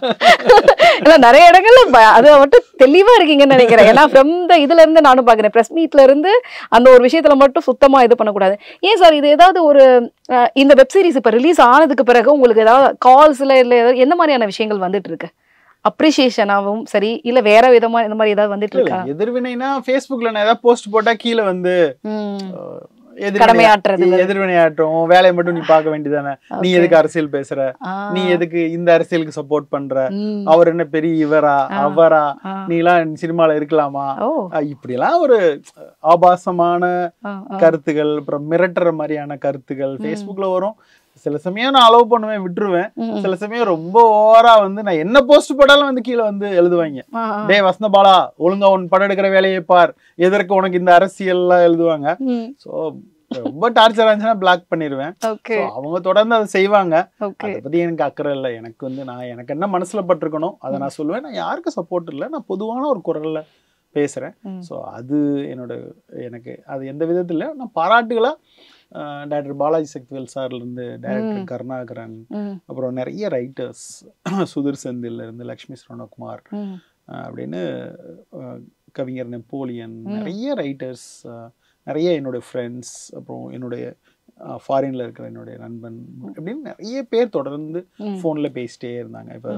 இல்ல நிறைய இடங்கள்ல ப- அதை மட்டும் தெளிவா இருக்கீங்கன்னு நினைக்கிறேன் ஏன்னா ஃப்ரம் த இதுல இருந்து நானும் பாக்குறேன் பிரஸ் மீட்ல இருந்து அந்த ஒரு விஷயத்துல மட்டும் சுத்தமா இது பண்ணக்கூடாது ஏன் சார் இது ஏதாவது ஒரு அஹ், இந்த வெப் சீரிஸ் இப்ப ரிலீஸ் ஆனதுக்கு பிறகு உங்களுக்கு ஏதாவது கால்ஸ்ல இல்ல ஏதாவது எந்த மாதிரியான விஷயங்கள் வந்துட்டு இருக்கு அப்ரிசியேஷனாவும் சரி இல்ல வேற விதமா இந்த மாதிரி ஏதாவது வந்துட்டு இல்ல, இருக்கா எதிர்வினைனா Facebookல நான் ஏதாவது போஸ்ட் போட்டா கீழே வந்து ம். அஹ், எதிர்வினை- கடமையாற்றுறது எதிர்வினையாட்டும் வேலையை மட்டும் நீ பார்க்க வேண்டியதானே நீ Okay. எதுக்கு அரசியல் பேசுற ஆ. நீ எதுக்கு இந்த அரசியலுக்கு சப்போர்ட் பண்ற ம். அவர் என்ன பெரிய இவரா ஆ. அவரா ஆ. நீ எல்லாம் சினிமால இருக்கலாமா ஓ அஹ், இப்படிலாம் ஒரு ஆபாசமான ஆ, ஆ. கருத்துகள் அப்புறம் மிரட்டுற மாதிரியான கருத்துகள் Facebookல வரும் சில சமயம் நான் அலோவ் பண்ணுவேன் விட்டுருவேன் ம், ம். சில சமயம் ரொம்ப ஓவரா வந்து நான் என்ன போஸ்ட் போட்டாலும் வந்து கீழே வந்து எழுதுவாங்க ஆ, ஆ. டேய் வசந்தபாலா ஒழுங்கா உன் படம் எடுக்கிற வேலையை பார் எதற்கு உனக்கு இந்த அரசியல்லாம் எழுதுவாங்க ம். ஸோ ரொம்ப டார்ச்சர் இருந்துச்சுன்னா பிளாக் பண்ணிடுவேன் ஓகே So, அவங்க தொடர்ந்து அதை செய்வாங்க ஓகே அதை பத்தி எனக்கு அக்கறை இல்லை எனக்கு வந்து நான் எனக்கு என்ன மனசுல பட்டிருக்கணும் அதை நான் சொல்லுவேன் நான் யாருக்கும் சப்போர்ட் இல்லை நான் பொதுவான ஒரு குரல்ல பேசுறேன் ம். ஸோ அது என்னோட எனக்கு அது எந்த விதத்துல நான் பாராட்டுகளா டாக்டர் பாலாஜி சக்திவேல் சார்ல இருந்து டைரக்டர் கருணாகரன் ம், அப்புறம் நிறைய ரைட்டர்ஸ் சுதீர் செந்தில்ல இருந்து லக்ஷ்மி சரணகுமார் ம். அஹ் அப்படின்னு அஹ், கவிஞர் நெப்போலியன் நிறைய ரைட்டர்ஸ் நிறைய என்னுடைய ஃப்ரெண்ட்ஸ் அப்புறம் என்னுடைய ஃபாரின்ல இருக்கிற என்னுடைய நண்பன் அப்படின்னு நிறைய பேர் தொடர்ந்து ம். ஃபோன்ல பேசிட்டே இருந்தாங்க இப்போ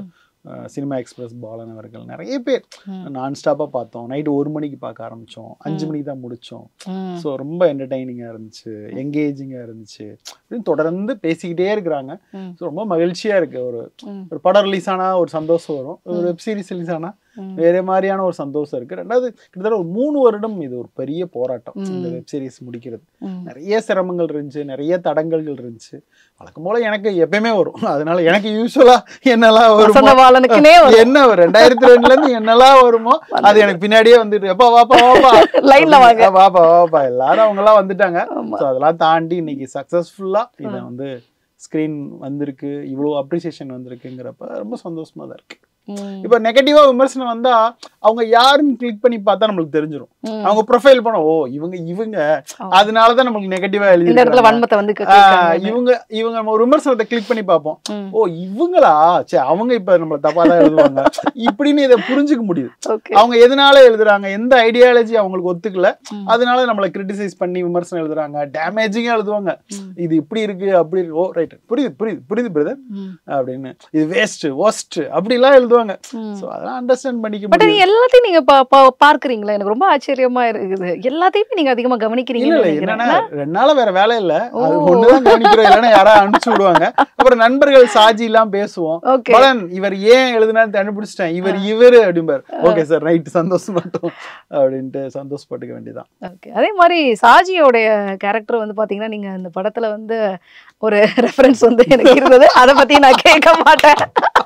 சினிமா எக்ஸ்பிரஸ் பாலன் அவர்கள் நிறைய பேர் நான் ஸ்டாப்பாக பார்த்தோம் நைட்டு ஒரு மணிக்கு பார்க்க ஆரம்பித்தோம் அஞ்சு மணிக்கு தான் முடித்தோம் ம். ஸோ ரொம்ப என்டர்டைனிங்காக இருந்துச்சு எங்கேஜிங்காக இருந்துச்சு அப்படின்னு தொடர்ந்து பேசிக்கிட்டே இருக்கிறாங்க ம். ஸோ ரொம்ப மகிழ்ச்சியாக இருக்குது ஒரு ம். ஒரு படம் ரிலீஸ் ஆனால் ஒரு சந்தோஷம் வரும் ஒரு வெப் சீரிஸ் ரிலீஸ் ஆனால் ம். வேற மாதிரியான ஒரு சந்தோஷம் இருக்குது ரெண்டாவது கிட்டத்தட்ட ஒரு மூணு வருடம் இது ஒரு பெரிய போராட்டம் இந்த வெப் சீரிஸ் முடிக்கிறது ம். நிறைய சிரமங்கள் இருந்துச்சு நிறைய தடங்கல்கள் இருந்துச்சு வழக்கம் போல எனக்கு எப்பயுமே வரும் அதனால எனக்கு யூஸ்வலா என்னெல்லாம் வருமோ வசந்தபாலனுக்குனே ஒரு என்ன ஒரு ரெண்டாயிரத்தி ரெண்டுல இருந்து என்னெல்லாம் வருமோ அது எனக்கு பின்னாடியே வந்துட்டு எப்பா வாப்பா வாப்பா லைன்ல வாங்க ஆ, வாப்பா வாப்பா எல்லாரும் அவங்க எல்லாம் வந்துட்டாங்க ஆமா. ஸோ அதெல்லாம் தாண்டி இன்னைக்கு சக்சஸ்ஃபுல்லா இதை வந்து ஸ்கிரீன் வந்திருக்கு இவ்வளோ அப்ரிசியேஷன் வந்திருக்குங்கிறப்ப ரொம்ப சந்தோஷமா தான் இருக்கு ம். இப்போ நெகட்டிவா விமர்சனம் வந்தா அவங்க யாருன்னு கிளிக் பண்ணி பார்த்தா நம்மளுக்கு தெரிஞ்சிடும் ம். அவங்க ப்ரொஃபைல் பண்ண ஓ இவங்க இவங்க அதனாலதான் நம்மளுக்கு நெகட்டிவா எழுதி இந்த இடத்துல வன்மத்தை வந்து ஆ, கேட்கறாங்க. இவங்க இவங்க ஒரு விமர்சனத்தை கிளிக் பண்ணி பார்ப்போம் ம். ஓ இவங்களா சே அவங்க இப்ப நம்மள தப்பா தான் எழுதுவாங்க இப்படின்னு இதை புரிஞ்சுக்க முடியுது ஓகே அவங்க எதனால எழுதுறாங்க எந்த ஐடியாலஜி அவங்களுக்கு ஒத்துக்கல ம். அதனால நம்மள கிரிட்டிசைஸ் பண்ணி விமர்சனம் எழுதுறாங்க டேமேஜிங்கா எழுதுவாங்க ம். இது இப்படி இருக்கு அப்படி இருக்கு ஓ ரைட் புரியுது புரியுது புரியுது பிரதர் ம். அப்படின்னு இது வேஸ்ட் ஒஸ்ட் அப்படிலாம் எழுதுவாங்க ம். சோ அதெல்லாம் அண்டர்ஸ்டாண்ட் பண்ணிக்க பட் முடியும் நீங்க எல்லாத்தையும் நீங்க பா- பா- பார்க்கறீங்களா எனக்கு ரொம்ப ஆச்சரியமா இருக்குது எல்லாத்தையுமே நீங்க அதிகமா இல்ல கவனிக்கிறீங்கன்னு இல்ல நினைக்கிறேன் என்னன்னா ரெண்டு நாளா வேற வேலை இல்ல அது ஓ. ஒண்ணுதான் கவனிக்கிறோம் இல்லைன்னா யாராவது அனுப்பிச்சு விடுவாங்க அப்புறம் நண்பர்கள் சாஜி எல்லாம் பேசுவோம் ஓகே பலன் இவர் ஏன் எழுதுனான்னு கண்டுபிடிச்சிட்டேன் இவர் இவரு அப்படிம்பார் ஓகே சார் ரைட் சந்தோஷம் மட்டும் அப்படின்ட்டு சந்தோஷப்பட்டுக்க வேண்டியதான் ஓகே அதே மாதிரி சாஜியோடைய கேரக்டர் வந்து பாத்தீங்கன்னா நீங்க அந்த படத்துல வந்து ஒரு ரெஃபரன்ஸ் வந்து எனக்கு இருந்தது அதை பத்தி நான் கேட்க மாட்டேன்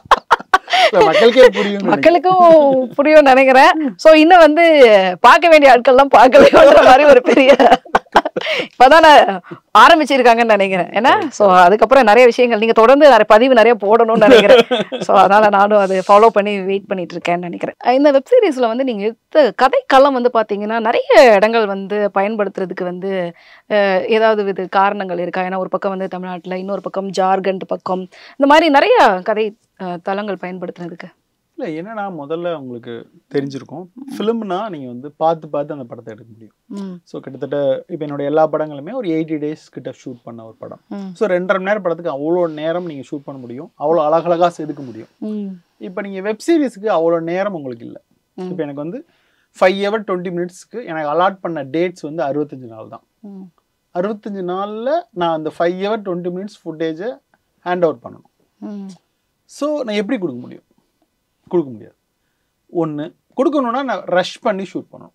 இல்ல, மக்களுக்கே புரியும் மக்களுக்கும் புரியும் நினைக்கிறேன் சோ இன்னும் வந்து பார்க்க வேண்டிய ஆட்கள்லாம் பார்க்கலையோன்ற மாதிரி ஒரு பெரிய இப்பதான் நான் ஆரம்பிச்சிருக்காங்கன்னு நினைக்கிறேன் ஏன்னா சோ அதுக்கப்புறம் நிறைய விஷயங்கள் நீங்க தொடர்ந்து நிறைய பதிவு நிறைய போடணும்னு நினைக்கிறேன் சோ அதனால நானும் அதை ஃபாலோ பண்ணி வெயிட் பண்ணிட்டு இருக்கேன்னு நினைக்கிறேன் அஹ் இந்த வெப் சீரிஸ்ல வந்து நீங்க எடுத்த கதைக்களம் வந்து பாத்தீங்கன்னா நிறைய இடங்கள் வந்து பயன்படுத்துறதுக்கு வந்து அஹ், ஏதாவது வித காரணங்கள் இருக்கா ஏன்னா ஒரு பக்கம் வந்து தமிழ்நாட்டுல இன்னொரு பக்கம் ஜார்க்கண்ட் பக்கம் இந்த மாதிரி நிறைய கதை அஹ், தளங்கள் பயன்படுத்துறதுக்கு இல்ல என்னன்னா முதல்ல உங்களுக்கு தெரிஞ்சிருக்கும் ஃபிலிம்னா நீங்க வந்து பார்த்து பார்த்து அந்த படத்தை எடுக்க முடியும் ம் ஸோ கிட்டத்தட்ட இப்போ என்னோட எல்லா படங்களுமே ஒரு எயிட்டி டேஸ் கிட்ட ஷூட் பண்ண ஒரு படம் ம் ஸோ ரெண்டரை மணி நேரம் படத்துக்கு அவ்வளோ நேரம் நீங்கள் ஷூட் பண்ண முடியும் அவ்வளோ அழகழகாக செதுக்க முடியும் ம் இப்போ நீங்கள் வெப் சீரிஸ்க்கு அவ்வளோ நேரம் உங்களுக்கு இல்லை ம். இப்போ எனக்கு வந்து ஃபைவ் ஹவர் டுவெண்ட்டி மினிட்ஸ்க்கு எனக்கு அலாட் பண்ண டேட்ஸ் வந்து அறுபத்தஞ்சு நாள் தான் ம் அறுபத்தஞ்சு நாளில் நான் அந்த ஃபைவ் ஹவர் டுவெண்ட்டி மினிட்ஸ் ஃபுட்டேஜை ஹேண்ட் அவுட் பண்ணணும் ம் ஸோ நான் எப்படி கொடுக்க முடியும் கொடுக்க முடியாது ஒன்று கொடுக்கணுன்னா நான் ரஷ் பண்ணி ஷூட் பண்ணணும்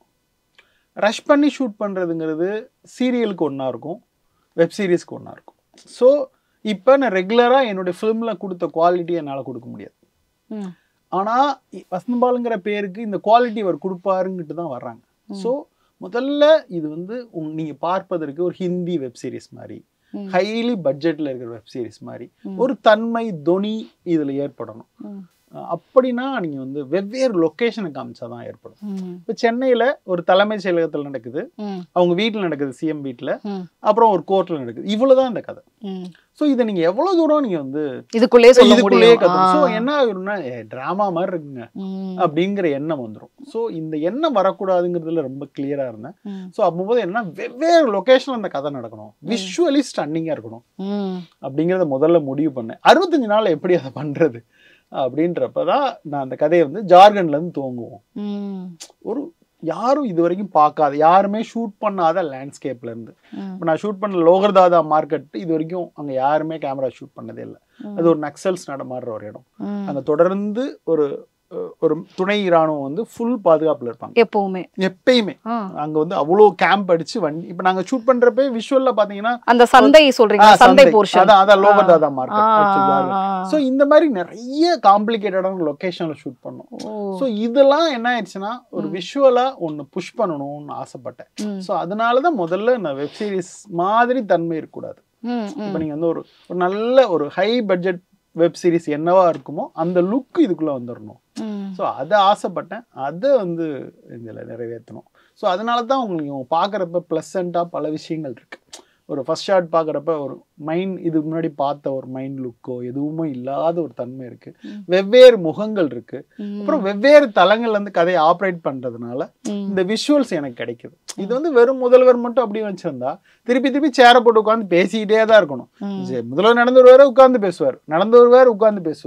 ரஷ் பண்ணி ஷூட் பண்ணுறதுங்கிறது சீரியலுக்கு ஒன்றா இருக்கும் வெப் சீரிஸ்க்கு ஒன்றா இருக்கும் ஸோ இப்போ நான் ரெகுலராக என்னுடைய ஃபிலிமில் கொடுத்த குவாலிட்டி என்னால் கொடுக்க முடியாது ம் ஆனால் வசந்தபாலுங்கிற பேருக்கு இந்த குவாலிட்டி அவர் கொடுப்பாருங்கிட்டு தான் வர்றாங்க ஸோ முதல்ல இது வந்து உங் நீங்கள் பார்ப்பதற்கு ஒரு ஹிந்தி வெப் சீரிஸ் மாதிரி ம். ஹைலி பட்ஜெட்டில் இருக்கிற வெப் சீரிஸ் மாதிரி ம். ஒரு தன்மை தொனி இதில் ஏற்படணும் ம். அஹ் அப்படின்னா நீங்கள் வந்து வெவ்வேறு லொக்கேஷனை காமிச்சா தான் ஏற்படும் ம் இப்போ சென்னையில் ஒரு தலைமைச் செயலகத்தில் நடக்குது ம் அவங்க வீட்டில் நடக்குது சிஎம் வீட்டில் ம் அப்புறம் ஒரு கோர்ட்டில் நடக்குது இவ்வளோ தான் இந்த கதை ம் ஸோ இதை நீங்கள் எவ்வளோ தூரம் நீங்கள் வந்து இதுக்குள்ளே சொல்ல இதுக்குள்ளேயே முடியும் கற்றுக்கணும் ஸோ ஆ. என்ன ஆகும்னா ட்ராமா மாதிரி இருக்குங்க ம் அப்படிங்கிற எண்ணம் வந்துடும் ஸோ இந்த எண்ணம் வரக்கூடாதுங்கிறதுல ரொம்ப கிளியராக இருந்தேன் ம் ஸோ அப்போது என்ன வெவ்வேறு லொக்கேஷனில் அந்த கதை நடக்கணும் விஷுவலி ஸ்டன்னிங்காக இருக்கணும் ம் அப்படிங்கிறத முதல்ல முடிவு பண்ணேன் அறுபத்தஞ்சு நாள் எப்படி அதை பண்ணுறது அப்படின்றப்ப தான் நான் அந்த கதையை வந்து ஜார்க்கண்ட்லேருந்து துவங்குவோம் ம் ஒரு யாரும் இது வரைக்கும் பார்க்காத யாருமே ஷூட் பண்ணாத லேண்ட்ஸ்கேப்ல இருந்து ம். இப்போ நான் ஷூட் பண்ண லோகர்தாதா மார்க்கெட் இது வரைக்கும் அங்கே யாருமே கேமரா ஷூட் பண்ணதே இல்லை அது ஒரு நக்சல்ஸ் நடமாடுற ஒரு இடம் ம். அங்கே தொடர்ந்து ஒரு அஹ், ஒரு துணை இராணுவம் வந்து ஃபுல் பாதுகாப்புல இருப்பாங்க எப்பவுமே எப்பயுமே ஆ. அங்க வந்து அவ்வளோ கேம்ப் அடிச்சு வண்டி இப்போ நாங்க ஷூட் பண்றப்ப விஷுவல்ல பாத்தீங்கன்னா அந்த சந்தை சொல்றீங்க ஆ, சந்தை போர்ஷன் அதான் அதான் லோகர்தாதா மார்க்கெட் ஆ. ஸோ இந்த மாதிரி நிறைய காம்ப்ளிகேட்டடான லொக்கேஷன்ல ஷூட் பண்ணோம் ஓ. ஸோ இதெல்லாம் என்ன ஆயிடுச்சுன்னா ஒரு விஷுவலா ஒன்று புஷ் பண்ணணும்னு ஆசைப்பட்டேன் ம். ஸோ அதனால தான் முதல்ல நான் வெப் சீரிஸ் மாதிரி தன்மை இருக்கக்கூடாது ம், ம். இப்போ நீங்கள் வந்து ஒரு ஒரு நல்ல ஒரு ஹை பட்ஜெட் வெப் சீரிஸ் என்னவா இருக்குமோ அந்த லுக் இதுக்குள்ள வந்துடணும் ம். ஸோ அதை ஆசைப்பட்டேன் அதை வந்து இதில் நிறைவேற்றணும் ஸோ அதனால தான் உங்களுக்கு பார்க்குறப்ப ப்ளசண்ட்டாக பல விஷயங்கள் இருக்கு ஒரு ஃபர்ஸ்ட் ஷாட் பார்க்குறப்ப ஒரு மைண்ட் இதுக்கு முன்னாடி பார்த்த ஒரு மைண்ட் லுக்கோ எதுவுமே இல்லாத ஒரு தன்மை இருக்கு வெவ்வேறு முகங்கள் இருக்கு ம். அப்புறம் வெவ்வேறு தளங்கள்ல இருந்து கதையை ஆப்ரேட் பண்றதுனால ம். இந்த விஷுவல்ஸ் எனக்கு கிடைக்குது இது வந்து வெறும் முதல்வர் மட்டும் அப்படி வச்சிருந்தா திருப்பி திருப்பி சேர போட்டு உட்காந்து பேசிக்கிட்டே தான் இருக்கணும் ம். சரி, முதல்வர் நடந்து வருவாரு உட்கார்ந்து பேசுவார் நடந்து வருவார் உட்கார்ந்து பேசுவார்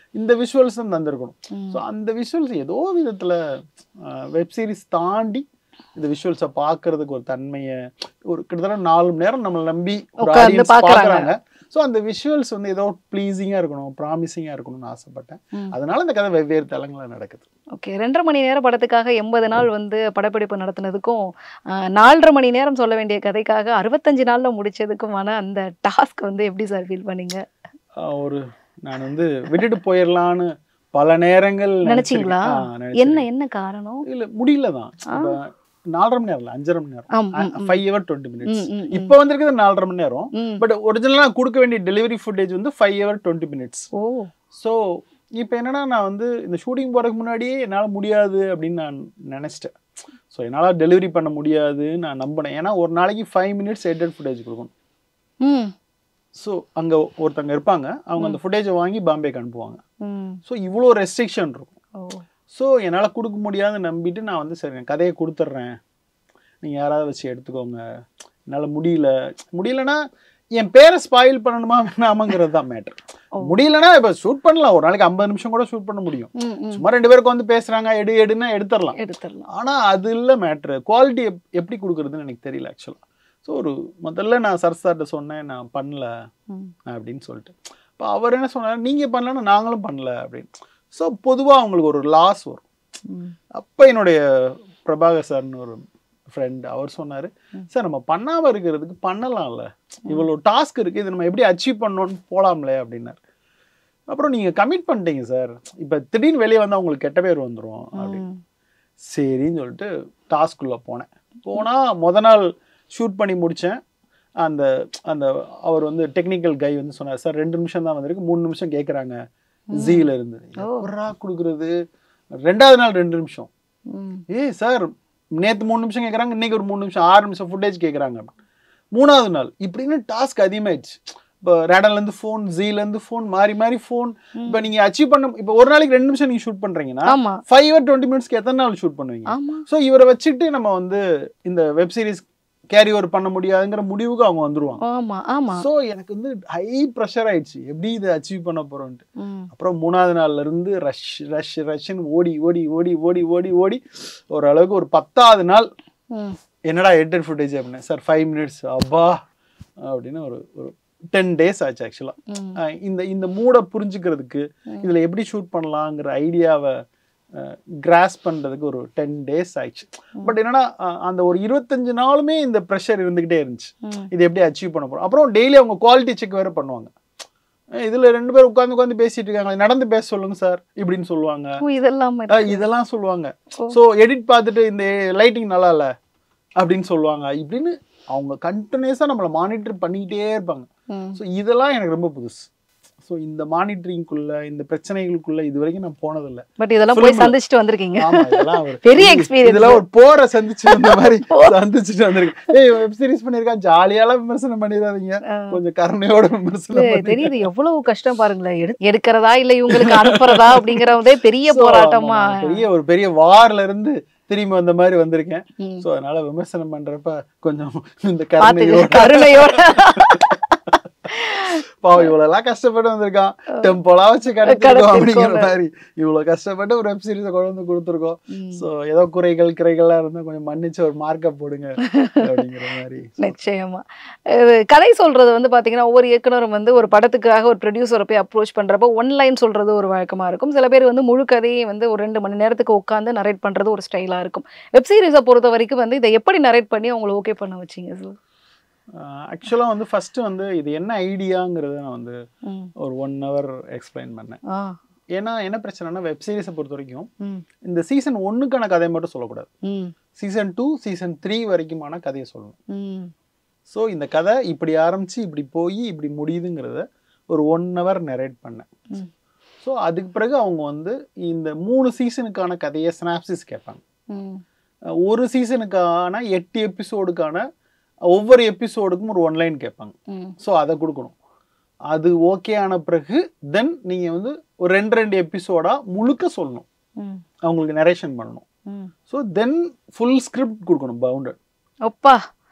இந்த விஷுவல்ஸ் தந்திருக்கணும் ம். ஸோ அந்த விஷுவல்ஸ் ஏதோ விதத்துல வெப் சீரிஸ் தாண்டி இந்த விஷுவல்ஸை பார்க்கறதுக்கு ஒரு தன்மையை ஒரு கிட்டத்தட்ட நாலு மணி நேரம் நம்மளை நம்பி ஒரு உட்கார்ந்து ஆடியன்ஸ் பார்க்கறாங்க. பார்க்கறாங்க ஸோ அந்த விஷுவல்ஸ் வந்து ஏதோ ப்ளீஸிங்காக இருக்கணும் ப்ராமிசிங்காக இருக்கணும்னு ஆசைப்பட்டேன் ம். அதனால இந்த கதை வெவ்வேறு தளங்களில் நடக்குது ஓகே ரெண்டரை மணி நேரம் படத்துக்காக எண்பது நாள் வந்து படப்பிடிப்பு நடத்தினதுக்கும் ஆஹ், நாலரை மணி நேரம் சொல்ல வேண்டிய கதைக்காக அறுபத்தஞ்சு நாள்ல முடிச்சதுக்குமான அந்த டாஸ்க் வந்து எப்படி சார் ஃபீல் பண்ணீங்க ஆஹ் ஒரு நான் வந்து விட்டுட்டு போயிடலான்னு பல நேரங்கள் நினைச்சீங்களா? நினைச்சிருக்கேன். ஆ, நினைச்சிருக்கேன். என்ன என்ன காரணம் இல்ல முடியல தான் இப்ப நாலரை மணி நேரம் இல்ல அஞ்சரை மணி நேரம் ஆம், ம், ம். ஃபைவ் ஹவர் டுவெண்ட்டி மினிட்ஸ் ம், ம், ம். இப்போ வந்திருக்கிறது நாலரை மணி நேரம் ம். பட் ஒரிஜினலாக நான் கொடுக்க வேண்டிய டெலிவரி ஃபுட்டேஜ் வந்து five hour twenty minutes oh so இப்போ என்னன்னா நான் வந்து இந்த ஷூட்டிங் போறதுக்கு முன்னாடியே என்னால் முடியாது அப்படின்னு நான் நினச்சிட்டேன் ஸோ என்னால் டெலிவரி பண்ண முடியாதுன்னு நான் நம்பினேன் ஏன்னா ஒரு நாளைக்கு ஃபைவ் மினிட்ஸ் எடிட் ஃபுட்டேஜ் கொடுக்கணும் ம் ஸோ அங்கே ஒருத்தங்க இருப்பாங்க அவங்க அந்த ஃபுட்டேஜை வாங்கி பாம்பேக்கு அனுப்புவாங்க ம் ஸோ இவ்வளோ ரெஸ்ட்ரிக்ஷன் இருக்கும் ஓ ஸோ என்னால் கொடுக்க முடியாதுன்னு நம்பிட்டு நான் வந்து சரி நான் கதையை கொடுத்துட்றேன் நீங்கள் யாராவது வச்சு எடுத்துக்கோங்க என்னால் முடியல முடியலன்னா என் பேரை ஸ்பாயில் பண்ணணுமா வேணாமாங்கிறது தான் மேட்டர் ஓ. முடியலன்னா இப்போ ஷூட் பண்ணலாம் ஒரு நாளைக்கு ஐம்பது நிமிஷம் கூட ஷூட் பண்ண முடியும் ம் ம் சும்மா ரெண்டு பேருக்கு வந்து பேசுகிறாங்க எடு எடுன்னா எடுத்துடலாம் எடுத்துடலாம் ஆனால் அது இல்லை மேட்ரு குவாலிட்டி எப்படி கொடுக்குறதுன்னு எனக்கு தெரியல ஆக்சுவலாக ஸோ ஒரு முதல்ல நான் சர் சார்கிட்ட சொன்னேன் நான் பண்ணல ம் அப்படின்னு சொல்லிட்டு இப்போ அவர் என்ன சொன்னார் நீங்கள் பண்ணலன்னா நாங்களும் பண்ணல அப்படின்னு ஸோ பொதுவாக அவங்களுக்கு ஒரு லாஸ் வரும் ம் அப்போ என்னுடைய பிரபாகர் சார்னு ஒரு ஃப்ரெண்ட் அவர் சொன்னார் சார் நம்ம பண்ணாமல் இருக்கிறதுக்கு பண்ணலாம்ல இவ்வளோ டாஸ்க் இருக்குது இது நம்ம எப்படி அச்சீவ் பண்ணோன்னு போகலாம்ல அப்படின்னார் அப்புறம் நீங்கள் கமிட் பண்ணிட்டீங்க சார் இப்போ திடீர்னு வெளியே வந்தால் உங்களுக்கு கெட்ட பேர் வந்துடும் அப்படின்னு ம். சரின்னு சொல்லிட்டு டாஸ்க்குள்ளே போனேன் போனால் முத நாள் ஷூட் பண்ணி முடித்தேன் அந்த அந்த அவர் வந்து டெக்னிக்கல் கை வந்து சொன்னார் சார் ரெண்டு நிமிஷம் தான் வந்திருக்கு மூணு நிமிஷம் கேட்குறாங்க ஜீல இருந்து எப்படா கொடுக்குறது ரெண்டாவது நாள் ரெண்டு நிமிஷம் ம் ஏய் சார் நேற்று மூணு நிமிஷம் கேட்குறாங்க இன்னைக்கு ஒரு மூணு நிமிஷம் ஆறு நிமிஷம் ஃபுட்டேஜ் கேட்குறாங்க மூணாவது நாள் இப்படின்னு டாஸ்க் அதிகமாயிடுச்சு இப்போ ரேடன்லேருந்து ஃபோன் ஜீலேருந்து ஃபோன் மாறி மாறி ஃபோன் இப்போ நீங்கள் அச்சீவ் பண்ண இப்போ ஒரு நாளைக்கு ரெண்டு நிமிஷம் நீங்கள் ஷூட் பண்ணுறீங்கன்னா ஆமா ஃபைவ் ஹவர் டுவெண்ட்டி மினிட்ஸ்க்கு எத்தனை நாள் ஷூட் பண்ணுவீங்க ஆமா ஸோ இவரை வச்சுட்டு நம்ம வந்து இந்த வெப் சீரிஸ் கேரி ஓவர் பண்ண முடியாதுங்கிற முடிவுக்கு அவங்க வந்துருவாங்க ஆமா ஆமா ஸோ எனக்கு வந்து ஹை ப்ரெஷர் ஆயிடுச்சு எப்படி இதை அச்சீவ் பண்ண போறோம்ட்டு ம் அப்புறம் மூணாவது நாள்ல இருந்து ரஷ் ரஷ் ரஷ்ன்னு ஓடி ஓடி ஓடி ஓடி ஓடி ஓடி ஓரளவுக்கு ஒரு பத்தாவது நாள் ம் என்னடா எடிட் ஃபுட்டேஜ் அப்படின்னு சார் ஃபைவ் மினிட்ஸ் அப்பா அப்படின்னு ஒரு ஒரு டென் டேஸ் ஆச்சு ஆக்சுவலாக ம் இந்த இந்த மூடை புரிஞ்சுக்கிறதுக்கு இதில் எப்படி ஷூட் பண்ணலாங்கிற ஐடியாவை கிராஸ் பண்ணுறதுக்கு ஒரு டென் டேஸ் ஆயிடுச்சு பட் என்னன்னா அஹ், அந்த ஒரு இருபத்தஞ்சு நாளுமே இந்த ப்ரெஷர் இருந்துக்கிட்டே இருந்துச்சு ம் இது எப்படி அச்சீவ் பண்ண போகிறோம் அப்புறம் டெய்லி அவங்க குவாலிட்டி செக் வேறு பண்ணுவாங்க அஹ் இதுல ரெண்டு பேர் உட்காந்து உட்காந்து பேசிட்டு இருக்காங்க நடந்து பேச சொல்லுங்க சார் இப்படின்னு சொல்லுவாங்க ஓ, இதெல்லாம் அஹ் இதெல்லாம் சொல்லுவாங்க ஓ. ஸோ எடிட் பார்த்துட்டு இந்த லைட்டிங் நல்லா இல்லை அப்படின்னு சொல்லுவாங்க இப்படின்னு அவங்க கண்டினியூஸாக நம்மளை மானிட்டர் பண்ணிக்கிட்டே இருப்பாங்க ம் ஸோ இதெல்லாம் எனக்கு ரொம்ப புதுசு ஸோ இந்த மானிட்டரிங்குள்ள இந்த பிரச்சனைகளுக்குள்ள இது வரைக்கும் நான் போனதில்லை பட் இதெல்லாம் போய் Film-ல. சந்திச்சுட்டு வந்திருக்கீங்க ஆமா இதெல்லாம் ஒரு பெரிய experience. இதெல்லாம் ஒரு போரை சந்திச்சு வந்த மாதிரி சந்திச்சுட்டு வந்திருக்கேன் ஏய் வெப் சீரிஸ் பண்ணிருக்கா ஜாலியாலாம் விமர்சனம் பண்ணிடாதீங்க கொஞ்சம் கருணையோட விமர்சனம் இது பண்ணுங்க. தெரியுது எவ்வளவு கஷ்டம் பாருங்களேன் எடு- எடுக்கிறதா இல்ல இவங்களுக்கு அனுப்புறதா அப்படிங்கறதே பெரிய So, போராட்டமா ஆமா, பெரிய ஒரு பெரிய வார்ல இருந்து திரும்பி வந்த மாதிரி வந்திருக்கேன் ம். சோ அதனால விமர்சனம் பண்றப்ப கொஞ்சம் இந்த பாத்துக்க கருணையோட கருணையோட பாவம் இவ்வளவு எல்லாம் கஷ்டப்பட்டு வந்திருக்கான் டெம்போலாம் வச்சு கிடைச்சிருக்கோம் கிடைச்சிருக்கோம். அப்படிங்கிற மாதிரி இவ்வளவு கஷ்டப்பட்டு ஒரு வெப் சீரிஸை கொண்டு வந்து கொடுத்துருக்கோம் ம். சோ ஏதோ குறைகள் கிரைகள்லாம் இருந்தா கொஞ்சம் மன்னிச்சு ஒரு மார்க்கப் போடுங்க அப்படிங்கிற மாதிரி நிச்சயமா இது கதை சொல்றது வந்து பாத்தீங்கன்னா ஒவ்வொரு இயக்குனரும் வந்து ஒரு படத்துக்காக ஒரு ப்ரொடியூசரை போய் அப்ரோச் பண்றப்ப ஒன் லைன் சொல்றது ஒரு வழக்கமா இருக்கும் சில பேர் வந்து முழு கதையை வந்து ஒரு ரெண்டு மணி நேரத்துக்கு உட்காந்து நரேட் பண்றது ஒரு ஸ்டைலா இருக்கும் வெப் சீரிஸை பொறுத்த வரைக்கும் வந்து இதை எப்படி நரேட் பண்ணி அவங்களை ஓகே பண்ண வச்சீங்க சார் ஆக்சுவலா வந்து ஃபர்ஸ்ட் வந்து இது என்ன ஐடியாங்கிறத நான் வந்து ம் ஒரு ஒன் ஹவர் எக்ஸ்பிளைன் பண்ணேன் ஆ ஏன்னா என்ன பிரச்சனைனா வெப் சீரிஸை பொறுத்த வரைக்கும் ம் இந்த சீசன் ஒன்னுக்கான கதையை மட்டும் சொல்லக்கூடாது ம் சீசன் டூ சீசன் த்ரீ வரைக்குமான கதையை சொல்லணும் ம் ஸோ இந்த கதை இப்படி ஆரம்பிச்சு இப்படி போய் இப்படி முடியுதுங்கிறத ஒரு ஒன் ஹவர் நெரேட் பண்ணேன் ம். ஸோ அதுக்கு பிறகு அவங்க வந்து இந்த மூணு சீசனுக்கான கதையை ஸ்னாப்சிஸ் கேட்பாங்க ம் அஹ் ஒரு சீசனுக்கான எட்டு எபிசோடுக்கான ஒவ்வொரு எபிசோடுக்கும் ஒரு ஒன்லைன் கேட்பாங்க ம் ஸோ அதை கொடுக்கணும் அது ஓகே ஆன பிறகு தென் நீங்கள் வந்து ஒரு ரெண்டு ரெண்டு எபிசோடாக முழுக்க சொல்லணும் ம் அவங்களுக்கு நரேஷன் பண்ணணும் ம் ஸோ தென் ஃபுல் ஸ்கிரிப்ட் கொடுக்கணும் பவுண்டட் அப்பா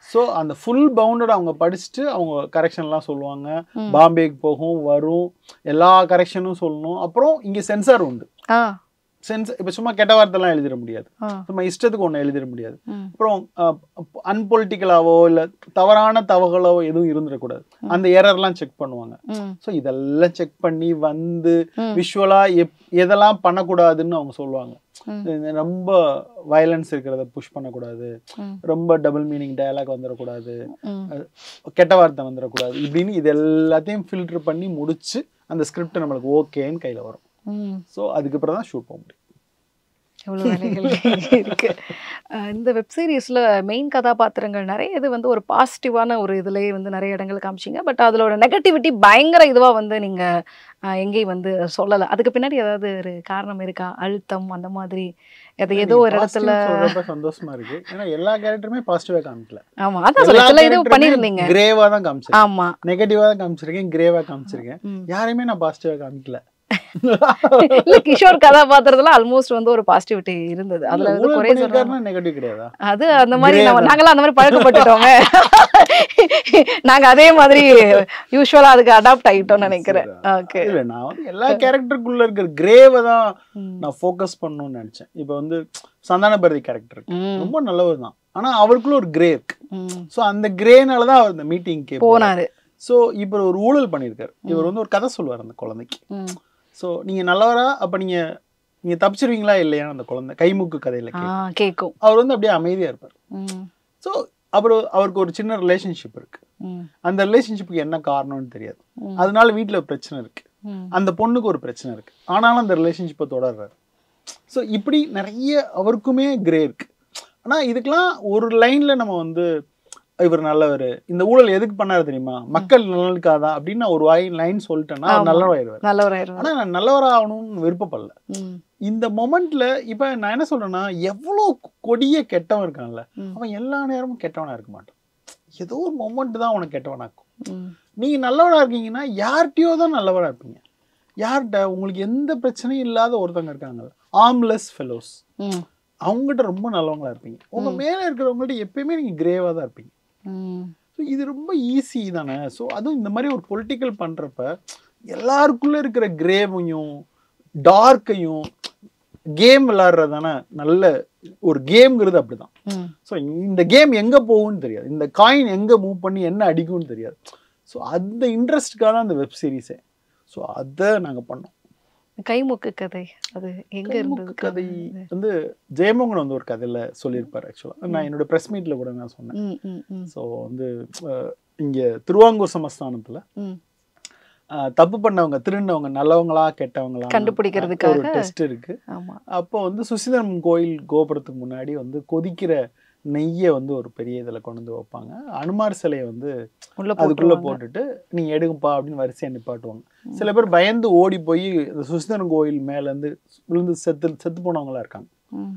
ஸோ அந்த ஃபுல் பவுண்டட் அவங்க படிச்சுட்டு அவங்க கரெக்ஷன்லாம் சொல்லுவாங்க ம். பாம்பேக்கு போகும் வரும் எல்லா கரெக்ஷனும் சொல்லணும் அப்புறம் இங்கே சென்சார் உண்டு ஆ சென்சார் இப்போ சும்மா கெட்ட வார்த்தைலாம் எழுதிட முடியாது ஆ சும்மா இஷ்டத்துக்கு ஒன்று எழுதிட முடியாது ம். அப்புறம் அன்பொலிட்டிக்கலாவோ இல்லை தவறான தவகளோ எதுவும் இருந்துடக்கூடாது அந்த எரர்லாம் செக் பண்ணுவாங்க ம் ஸோ இதெல்லாம் செக் பண்ணி வந்து ம். விஷுவலா எப் எதெல்லாம் பண்ணக்கூடாதுன்னு அவங்க சொல்லுவாங்க ம். இந்த ரொம்ப வயலன்ஸ் இருக்கிறத புஷ் பண்ணக்கூடாது ம். ரொம்ப டபுள் மீனிங் டயலாக் வந்துடக்கூடாது ம் கெட்ட வார்த்தை வந்துடக்கூடாது இப்படின்னு இது எல்லாத்தையும் ஃபில்டர் பண்ணி முடிச்சு அந்த ஸ்கிரிப்ட் நம்மளுக்கு ஓகேன்னு கையில் வரும் ம் ஸோ அதுக்கப்புறம் தான் ஷூட் போக முடியும் எவ்வளோ வேலைகள் இருக்கு அஹ் இந்த வெப் சீரிஸ்ல மெயின் கதாபாத்திரங்கள் நிறைய இது வந்து ஒரு பாசிட்டிவான ஒரு இதுலயே வந்து நிறைய இடங்கள் காமிச்சிங்க பட் அதோட நெகட்டிவிட்டி பயங்கர இதுவா வந்து நீங்க அஹ், எங்கேயும் வந்து சொல்லலை அதுக்கு பின்னாடி ஏதாவது ஒரு காரணம் இருக்கா அழுத்தம் அந்த மாதிரி அது ஏதோ ஒரு இடத்துல Positive சொல்றப்ப சந்தோஷமா இருக்கு ஏன்னா எல்லா கேரக்டருமே பாசிட்டிவா காமிக்கல ஆமா அதான் சொல்ல சில இது பண்ணியிருந்தீங்க கிரேவா தான் காமிச்சிருக்கேன் ஆமா நெகட்டிவா தான் காமிச்சிருக்கேன் கிரேவா காமிச்சிருக்கேன் ம். யாரையுமே நான் பாசிட்டிவா காமிக்கல இல்ல கிஷோர் கதாபாத்திரத்துல ஆல்மோஸ்ட் வந்து ஒரு பாசிட்டிவிட்டி இருந்தது அதுல வந்து ஊழல் குறை சொல்றாங்க பண்ணியிருக்காருன்னா நெகட்டிவ் கிடையாதா அது அந்த மாதிரி Grey நம்ம தான். நாங்களாம் அந்த மாதிரி பழக்கப்பட்டுட்டோங்க நாங்க அதே மாதிரி யூஸ்வலா அதுக்கு அடாப்ட் ஆகிட்டோம்னு நினைக்கிறேன் ஓகே இல்ல நான் வந்து எல்லா கேரக்டருக்குள்ள இருக்கிற கிரேவை தான் நான் ஃபோக்கஸ் பண்ணணும்னு நினைச்சேன் இப்போ வந்து சந்தான பாரதி கேரக்டர் ரொம்ப நல்லவர் தான் ஆனா அவருக்குள்ள ஒரு கிரே இருக்கு ஸோ அந்த கிரேனால தான் அவர் இந்த மீட்டிங் போனாரு ஸோ இப்போ ஒரு ஊழல் பண்ணியிருக்காரு இவர் வந்து ஒரு கதை சொல்லுவார் அந்த குழந்தைக்கு ம். ஸோ நீங்க நல்லவரா அப்ப நீங்க நீங்க தப்பிச்சிருவீங்களா இல்லையா அந்த குழந்தை கைமுக்கு கதையில ஆ கேக்கும். கேக்கும் அவர் வந்து அப்படியே அமைதியா இருப்பார் ம், ஸோ அப்புறம் அவருக்கு ஒரு சின்ன ரிலேஷன்ஷிப் இருக்கு ம், அந்த ரிலேஷன்ஷிப்புக்கு என்ன காரணம்னு தெரியாது ம். அதனால வீட்ல ஒரு பிரச்சனை இருக்கு ம். அந்த பொண்ணுக்கு ஒரு பிரச்சனை இருக்கு ஆனாலும் அந்த ரிலேஷன்ஷிப்பை தொடர்றாரு ஸோ இப்படி நிறைய அவருக்குமே கிரே இருக்கு ஆனா இதுக்கெல்லாம் ஒரு லைன்ல நம்ம வந்து இவர் நல்லவர் இந்த ஊழல் எதுக்கு பண்ணாரு தெரியுமா மக்கள் நலனுக்காதான் அப்படின்னு நான் ஒரு வாய் லைன் சொல்லிட்டேன்னா அவர் ஆமா. நல்லவராயிருவார் நல்லவராயிருவாரு ஆனா நான் நல்லவராகணும்னு விருப்பப்படல ம், இந்த மொமெண்ட்ல இப்ப நான் என்ன சொல்றேன்னா எவ்வளவு கொடிய கெட்டவன் இருக்கான்ல ம். அவன் எல்லா நேரமும் கெட்டவனா இருக்க மாட்டான் ஏதோ ஒரு மொமெண்ட் தான் அவனை கெட்டவனாக்கும் ம், நீங்க நல்லவனா இருக்கீங்கன்னா யார்கிட்டயோ தான் நல்லவரா இருப்பீங்க யார்கிட்ட உங்களுக்கு எந்த பிரச்சனையும் இல்லாத ஒருத்தவங்க இருக்காங்க ஆம்லெஸ் ஃபெலோஸ் ம், அவங்ககிட்ட ரொம்ப நல்லவங்களா இருப்பீங்க உங்க மேல இருக்கிறவங்கள்ட்ட எப்பயுமே நீங்க கிரேவா தான் இருப்பீங்க ம். ஸோ இது ரொம்ப ஈஸி தானே ஸோ அதுவும் இந்த மாதிரி ஒரு பொலிட்டிக்கல் பண்றப்ப எல்லாருக்குள்ள இருக்கிற கிரேவையும் டார்க்கையும் கேம் விளாடுறதானே நல்ல ஒரு கேம்ங்கிறது அப்படிதான் ம். ஸோ இந்த கேம் எங்க போகும்னு தெரியாது இந்த காயின் எங்க மூவ் பண்ணி என்ன அடிக்கும்னு தெரியாது ஸோ அந்த இன்ட்ரெஸ்ட்டுக்காக தான் அந்த வெப் சீரிஸே ஸோ அதை நாங்க பண்ணோம் கைமுக்கு கதை அது எங்க இருந்தது கைமுக்கு கதை வந்து ஜெயமோகன் வந்து ஒரு கதையில சொல்லியிருப்பார் ஆக்சுவலாக நான் என்னோட ப்ரெஸ் மீட்ல கூட நான் சொன்னேன் ம், ம், ம், ஸோ வந்து அஹ், இங்க திருவாங்கூர் சமஸ்தானத்துல ம். அஹ், தப்பு பண்ணவங்க திருடினவங்க நல்லவங்களா கெட்டவங்களா கண்டுபிடிக்கிறதுக்காக. ஒரு டெஸ்ட் இருக்கு ஆமா அப்போ வந்து சுசிதரம் கோயில் கோபுரத்துக்கு முன்னாடி வந்து கொதிக்கிற நெய்யை வந்து ஒரு பெரிய இதுல கொண்டு வந்து வைப்பாங்க அனுமார் சிலையை வந்து உள்ள அதுக்குள்ள போட்டுருவாங்க. போட்டுட்டு நீங்க எடுங்கப்பா அப்படின்னு வரிசையா நிப்பாட்டுவாங்க சில பேர் பயந்து ஓடி போய் இந்த சுசிதரம் கோயில் மேல இருந்து விழுந்து செத்து செத்து போனவங்களா இருக்காங்க ம்,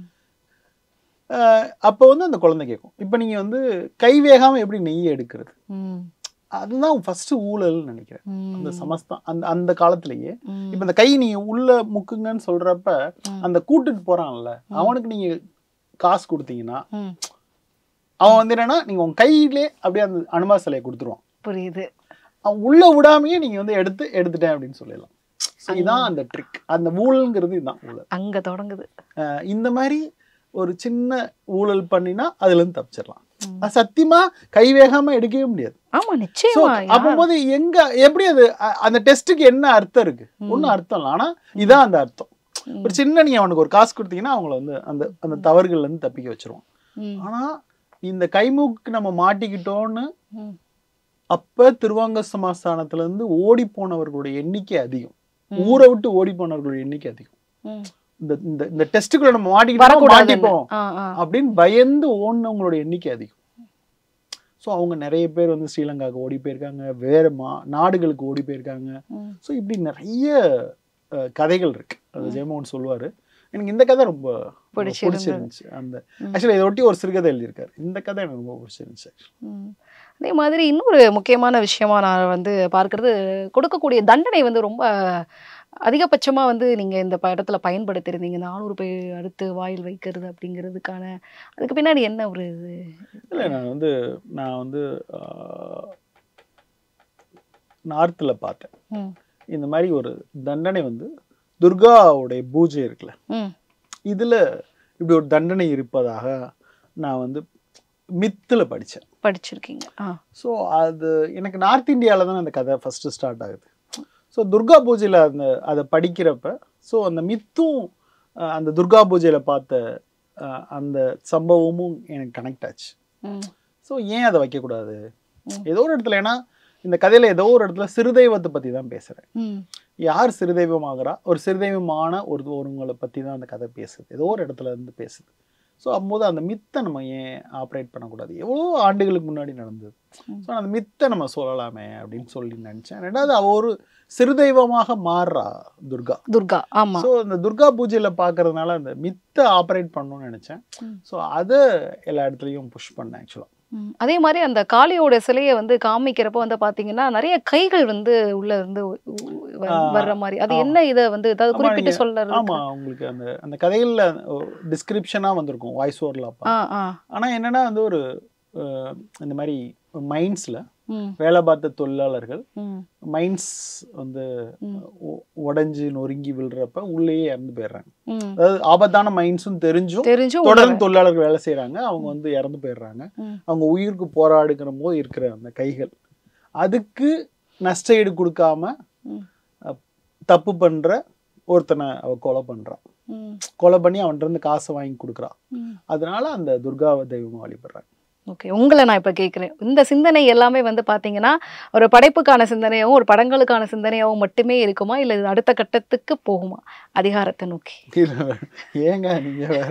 அஹ், அப்போ வந்து அந்த குழந்தை கேட்கும் இப்போ நீங்க வந்து கை வேகாம எப்படி நெய்யை எடுக்கிறது ம், அதுதான் ஃபர்ஸ்ட் ஊழல்னு நினைக்கிறேன் ம், அந்த சமஸ்தான் அந்த அந்த காலத்திலேயே ம், இப்ப இந்த கை நீங்க உள்ள முக்குங்கன்னு சொல்றப்ப ம். அந்த கூட்டிட்டு போறான்ல அவனுக்கு நீங்க காசு கொடுத்தீங்கன்னா ம். அவன் வந்து என்னன்னா நீங்க உங்க கையிலே அப்படியே அந்த அனுமா சிலையை கொடுத்துருவான் புரியுது அவன் உள்ள விடாமையே நீங்க வந்து எடுத்து எடுத்துட்டேன் அப்படின்னு சொல்லலாம் ஸோ இதான் அந்த ட்ரிக் அந்த ஊழல்ங்கிறது இதுதான் ஊழல் அங்க தொடங்குது அஹ் இந்த மாதிரி ஒரு சின்ன ஊழல் பண்ணினா அதுல இருந்து தப்பிச்சிடலாம் ம். அது சத்தியமா கை வேகாம எடுக்கவே முடியாது ஆமா So, நிச்சயமா அப்போது எங்க எப்படி அது அ- அந்த டெஸ்ட்டுக்கு என்ன அர்த்தம் இருக்கு ஒன்றும் அர்த்தம் இல்லை ஆனா இதான் அந்த அர்த்தம் ம். ஒரு சின்ன நீங்க அவனுக்கு ஒரு காசு கொடுத்தீங்கன்னா அவங்கள வந்து அந்த அந்த தவறுகள்ல இருந்து தப்பிக்க வச்சிருவான் ம், ஆனா இந்த கைமூக்கு நம்ம மாட்டிக்கிட்டோன்னு ம், அப்ப திருவாங்க சமாஸ்தானத்துல இருந்து ஓடி போனவர்களுடைய எண்ணிக்கை அதிகம் ஊரை விட்டு ஓடி போனவர்களுடைய எண்ணிக்கை அதிகம் ம். இந்த இந்த இந்த டெஸ்ட்டுக்குள்ள நம்ம மாட்டிக்கிட்டோம் வரக்கூடாதுன்னு. மாட்டிப்போம் ஆ, ஆ. அப்படின்னு பயந்து ஓடினவங்களோட எண்ணிக்கை அதிகம் ஸோ அவங்க நிறைய பேர் வந்து ஸ்ரீலங்காவுக்கு ஓடி போயிருக்காங்க வேற மா நாடுகளுக்கு ஓடி போயிருக்காங்க ம். ஸோ இப்படி நிறைய அஹ், கதைகள் இருக்கு அது ஜெயமோகன் சொல்லுவாரு எனக்கு இந்த கதை ரொம்ப பிடிச்சிருந்தது. பிடிச்சிருந்துச்சு அந்த ஆக்சுவலி இதை ஒட்டி ஒரு சிறுகதை எழுதியிருக்காரு இந்த கதை எனக்கு ரொம்ப பிடிச்சிருந்துச்சு ம். அதே மாதிரி இன்னொரு முக்கியமான விஷயமா நான் வந்து பார்க்கறது கொடுக்கக்கூடிய தண்டனை வந்து ரொம்ப அதிகபட்சமா வந்து நீங்க இந்த படத்துல பயன்படுத்தியிருந்தீங்க இந்த ஆணூறு போய் அடுத்து வாயில் வைக்கிறது அப்படிங்கிறதுக்கான அதுக்கு பின்னாடி என்ன ஒரு இது இல்லை நான் வந்து நான் வந்து நார்த்தில் பார்த்தேன் ம். இந்த மாதிரி ஒரு தண்டனை வந்து துர்காவுடைய பூஜை இருக்குல்ல ம் இதுல இப்படி ஒரு தண்டனை இருப்பதாக நான் வந்து மித்தில் படித்தேன் படிச்சிருக்கீங்க ஆ ஸோ அது எனக்கு நார்த் இந்தியாவில் தான் அந்த கதை ஃபஸ்ட்டு ஸ்டார்ட் ஆகுது ஸோ துர்கா பூஜையில் அந்த அதை படிக்கிறப்ப ஸோ அந்த மித்தும் அஹ், அந்த துர்கா பூஜையில் பார்த்த அஹ், அந்த சம்பவமும் எனக்கு கனெக்ட் ஆச்சு ம் ஸோ ஏன் அதை வைக்கக்கூடாது ம். ஏதோ ஒரு இடத்துல ஏன்னா இந்த கதையில் ஏதோ ஒரு இடத்துல சிறுதெய்வத்தை பற்றி தான் பேசுகிறேன் ம் யார் சிறுதெய்வமாகறா ஒரு சிறுதெய்வமான ஒரு ஒருவங்களை பற்றி தான் அந்த கதை பேசுது ஏதோ ஒரு இடத்துல இருந்து பேசுது ஸோ அப்போது அந்த மித்தை நம்ம ஏன் ஆப்ரேட் பண்ணக்கூடாது எவ்வளோ ஆண்டுகளுக்கு முன்னாடி நடந்தது ம். ஸோ அந்த மித்தை நம்ம சொல்லலாமே அப்படின்னு சொல்லி நினச்சேன் ரெண்டாவது அவ ஒரு சிறுதெய்வமாக மாறுறா துர்கா துர்கா ஆமா ஸோ அந்த துர்கா பூஜையில் பார்க்கறதுனால அந்த மித்தை ஆப்ரேட் பண்ணணும்னு நினச்சேன் ம். ஸோ அதை எல்லா இடத்துலையும் புஷ் பண்ணேன் ஆக்சுவலாக ம். அதே மாதிரி அந்த காளியோட சிலையை வந்து காமிக்கிறப்ப வந்து பாத்தீங்கன்னா நிறைய கைகள் வந்து உள்ள இருந்து உ- உ- வ- ஆ, வர்ற மாதிரி அது ஆமா. என்ன இதை வந்து ஏதாவது ஆமா, குறிப்பிட்டு நீங்க- சொல்றது ஆமா உங்களுக்கு அந்த அந்த கதைகளில் டிஸ்கிரிப்ஷனாக வந்திருக்கும் வாய்ஸ் ஓவரில் ஆ ஆ ஆனால் என்னன்னா வந்து ஒரு அஹ், இந்த மாதிரி மைன்ஸில் ம் வேலை பார்த்த தொழிலாளர்கள் ம் மைன்ஸ் வந்து ம். உ- உடைஞ்சு நொறுங்கி விழுறப்ப உள்ளேயே இறந்து போயிடுறாங்க ம் அதாவது ஆபத்தான மைன்ஸும் தெரிஞ்சும் தெரிஞ்சும் தொடர்ந்து தொழிலாளர்கள் வேலை செய்றாங்க அவங்க வந்து இறந்து போயிடுறாங்க ம். அவங்க உயிருக்கு போராடுகிற போது இருக்கிற அந்த கைகள் அதுக்கு நஷ்ட ஈடு கொடுக்காம ம். அஹ், தப்பு பண்ற ஒருத்தனை அவ கொலை பண்றான் ம் கொலை பண்ணி அவன்கிட்ட இருந்து காசை வாங்கி கொடுக்குறான் ம் அதனால அந்த துர்காவை தெய்வமா வழிபடுறாங்க ஓகே உங்களை நான் இப்போ கேட்குறேன் இந்த சிந்தனை எல்லாமே வந்து பார்த்தீங்கன்னா ஒரு படைப்புக்கான சிந்தனையாகவும் ஒரு படங்களுக்கான சிந்தனையாகவும் மட்டுமே இருக்குமா இல்லை இது அடுத்த கட்டத்துக்கு போகுமா அதிகாரத்தை நோக்கி இல்ல, ஏங்க நீங்க வேற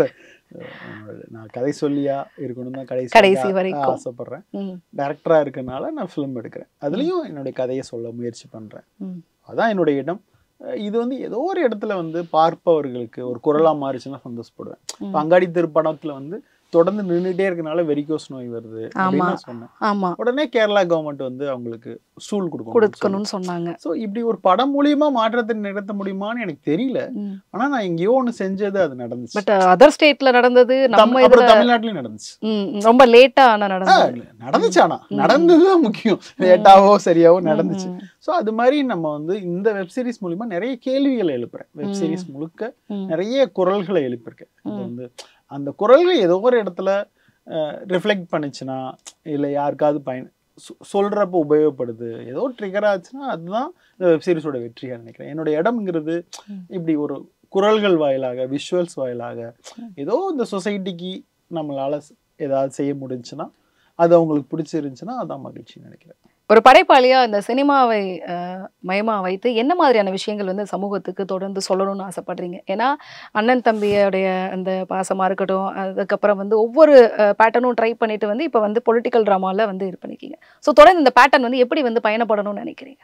அஹ், நான் கதை சொல்லியா இருக்கணும் தான் கடைசி கடைசி வரைக்கும் வரைக்கும். ஆசைப்படுறேன் ம் டேரக்டரா இருக்கனால நான் ஃபிலிம் எடுக்கிறேன் அதுலயும் என்னுடைய கதையை சொல்ல முயற்சி பண்றேன் ம் அதான் என்னுடைய இடம் அஹ் இது வந்து ஏதோ ஒரு இடத்துல வந்து பார்ப்பவர்களுக்கு ஒரு குரலா மாறிச்சுன்னா சந்தோஷப்படுவேன் ம். இப்ப அங்காடி திருப்பணத்துல வந்து தொடர்ந்து நின்றுட்டே இருக்கனால வெரிகோஸ் நோய் வருது அப்படின்னு ஆமா. நான் சொன்னேன் ஆமா உடனே கேரளா கவர்மெண்ட் வந்து அவங்களுக்கு ஸ்டூல் கொடுக்கணும் கொடுக்கணும்னு சொன்னாங்க ஸோ இப்படி ஒரு படம் மூலியமா மாற்றத்தை நிறுத்த முடியுமான்னு எனக்கு தெரியல ம் ஆனா நான் எங்கேயோ ஒண்ணு செஞ்சது அது நடந்துச்சு பட் அதர் ஸ்டேட்ல நடந்தது நம்ம தம்- இதுல அப்புறம் தமிழ்நாட்டிலயும் நடந்துச்சு ம், ரொம்ப லேட்டா ஆனா ஆ, நடந்தது நடந்துச்சு ஆனா ம். நடந்ததுதான் முக்கியம் லேட்டாவோ சரியாவோ நடந்துச்சு ம், ஸோ அது மாதிரி நம்ம வந்து இந்த வெப் சீரிஸ் மூலியமா நிறைய கேள்விகளை எழுப்புறேன் வெப் ம். சீரிஸ் முழுக்க ம், நிறைய குரல்களை எழுப்பியிருக்கேன் இது ம். வந்து அந்த குரல்கள் ஏதோ ஒரு இடத்துல ரிஃப்ளெக்ட் பண்ணுச்சுன்னா இல்லை யாருக்காவது பயன் சொ- சொல்றப்ப உபயோகப்படுது ஏதோ ட்ரிகர் ஆச்சுன்னா அதுதான் இந்த வெப் சீரிஸோட வெற்றியாக நினைக்கிறேன் என்னோட இடம்ங்கிறது ம். இப்படி ஒரு குரல்கள் வாயிலாக விஷுவல்ஸ் வாயிலாக ஏதோ இந்த சொசைட்டிக்கு நம்மளால ஸ்- ஏதாவது செய்ய முடிஞ்சுன்னா அது அவங்களுக்கு பிடிச்சிருந்துச்சுன்னா அதான் மகிழ்ச்சி நினைக்கிறேன் ஒரு படைப்பாளியா இந்த சினிமாவை அஹ், மையமா வைத்து என்ன மாதிரியான விஷயங்கள் வந்து சமூகத்துக்கு தொடர்ந்து சொல்லணும்னு ஆசைப்படுறீங்க ஏன்னா அண்ணன் தம்பியோடைய அந்த பாசமா இருக்கட்டும் அதுக்கப்புறம் வந்து ஒவ்வொரு பேட்டர்னும் ட்ரை பண்ணிட்டு வந்து இப்போ வந்து பொலிட்டிக்கல் ட்ராமால வந்து இது பண்ணிக்கிங்க ஸோ தொடர்ந்து இந்த பேட்டர்ன் வந்து எப்படி வந்து பயணப்படணும்னு நினைக்கிறீங்க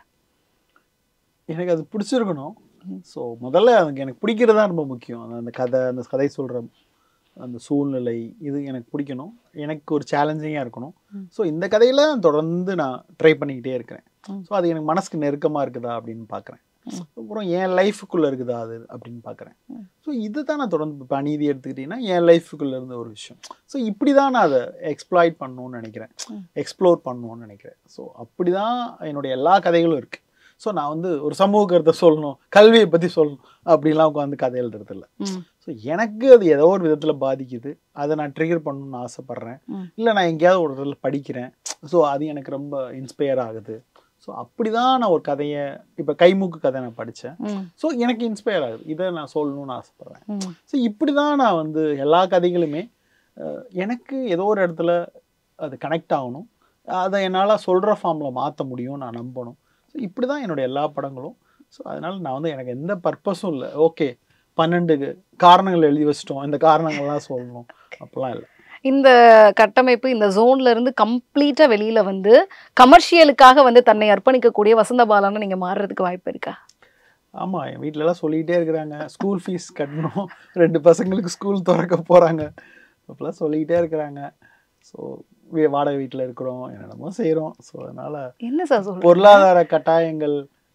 எனக்கு அது பிடிச்சிருக்கணும் ஸோ முதல்ல அதுக்கு எனக்கு பிடிக்கிறது தான் ரொம்ப முக்கியம் அந்த- அந்த கதை அந்த கதை சொல்கிற அந்த சூழ்நிலை இது எனக்கு பிடிக்கணும் எனக்கு ஒரு சேலஞ்சிங்காக இருக்கணும் ம். ஸோ இந்த கதையில் தொடர்ந்து நான் ட்ரை பண்ணிக்கிட்டே இருக்கிறேன் ம். ஸோ அது எனக்கு மனசுக்கு நெருக்கமாக இருக்குதா அப்படின்னு பார்க்குறேன் ம். அப்புறம் என் லைஃபுக்குள்ளே இருக்குதா அது அப்படின்னு பார்க்குறேன் ம். ஸோ இது தான் நான் தொடர்ந்து இப்போ அநீதி எடுத்துக்கிட்டிங்கன்னா என் லைஃபுக்குள்ளே இருந்த ஒரு விஷயம் ஸோ இப்படி தான் நான் அதை எக்ஸ்ப்ளாய்ட் பண்ணணும்னு நினைக்கிறேன் ம். எக்ஸ்ப்ளோர் பண்ணணும்னு நினைக்கிறேன் ஸோ அப்படி தான் என்னுடைய எல்லா கதைகளும் இருக்குது ஸோ நான் வந்து ஒரு சமூக கருத்தை சொல்லணும் கல்வியை பற்றி சொல்லணும் அப்படிலாம் உட்காந்து கதை எழுதுறதில்ல ம், ஸோ எனக்கு அது ஏதோ ஒரு விதத்தில் பாதிக்குது அதை நான் ட்ரிகர் பண்ணணும்னு ஆசைப்பட்றேன் ம். இல்லை நான் எங்கேயாவது ஒரு இடத்துல படிக்கிறேன் ஸோ அது எனக்கு ரொம்ப இன்ஸ்பயர் ஆகுது ஸோ அப்படி தான் நான் ஒரு கதையை இப்போ கைமூக்கு கதை நான் படித்தேன் ம், ஸோ எனக்கு இன்ஸ்பயர் ஆகுது இதை நான் சொல்லணும்னு ஆசைப்பட்றேன் ம், ஸோ இப்படி தான் நான் வந்து எல்லா கதைகளுமே அஹ், எனக்கு ஏதோ ஒரு இடத்துல அது கனெக்ட் ஆகணும் அதை என்னால் சொல்கிற ஃபார்மில் மாற்ற முடியும் நான் நம்பணும் ஸோ இப்படி தான் என்னோட எல்லா படங்களும் ஸோ அதனால் நான் வந்து எனக்கு எந்த பர்பஸும் இல்லை ஓகே பன்னெண்டு காரணங்கள் எழுதி வச்சிட்டோம் இந்த காரணங்கள்லாம் சொல்லணும் அப்படிலாம் இல்லை இந்த கட்டமைப்பு இந்த ஜோன்ல இருந்து கம்ப்ளீட்டா வெளியில வந்து கமர்ஷியலுக்காக வந்து தன்னை அர்ப்பணிக்கக்கூடிய வசந்த பாலான்னு நீங்க மாறுறதுக்கு வாய்ப்பு இருக்கா ஆமாம் என் வீட்டிலலாம் சொல்லிக்கிட்டே இருக்கிறாங்க ஸ்கூல் ஃபீஸ் கட்டணும் ரெண்டு பசங்களுக்கு ஸ்கூல் திறக்க போகிறாங்க அப்போலாம் சொல்லிக்கிட்டே இருக்கிறாங்க ஸோ வாடகை வீட்டில் இருக்கிறோம் என்னென்னமோ செய்கிறோம் ஸோ அதனால் என்ன சார் சொல்றீங்க பொருளாதார கட்டாயங்கள்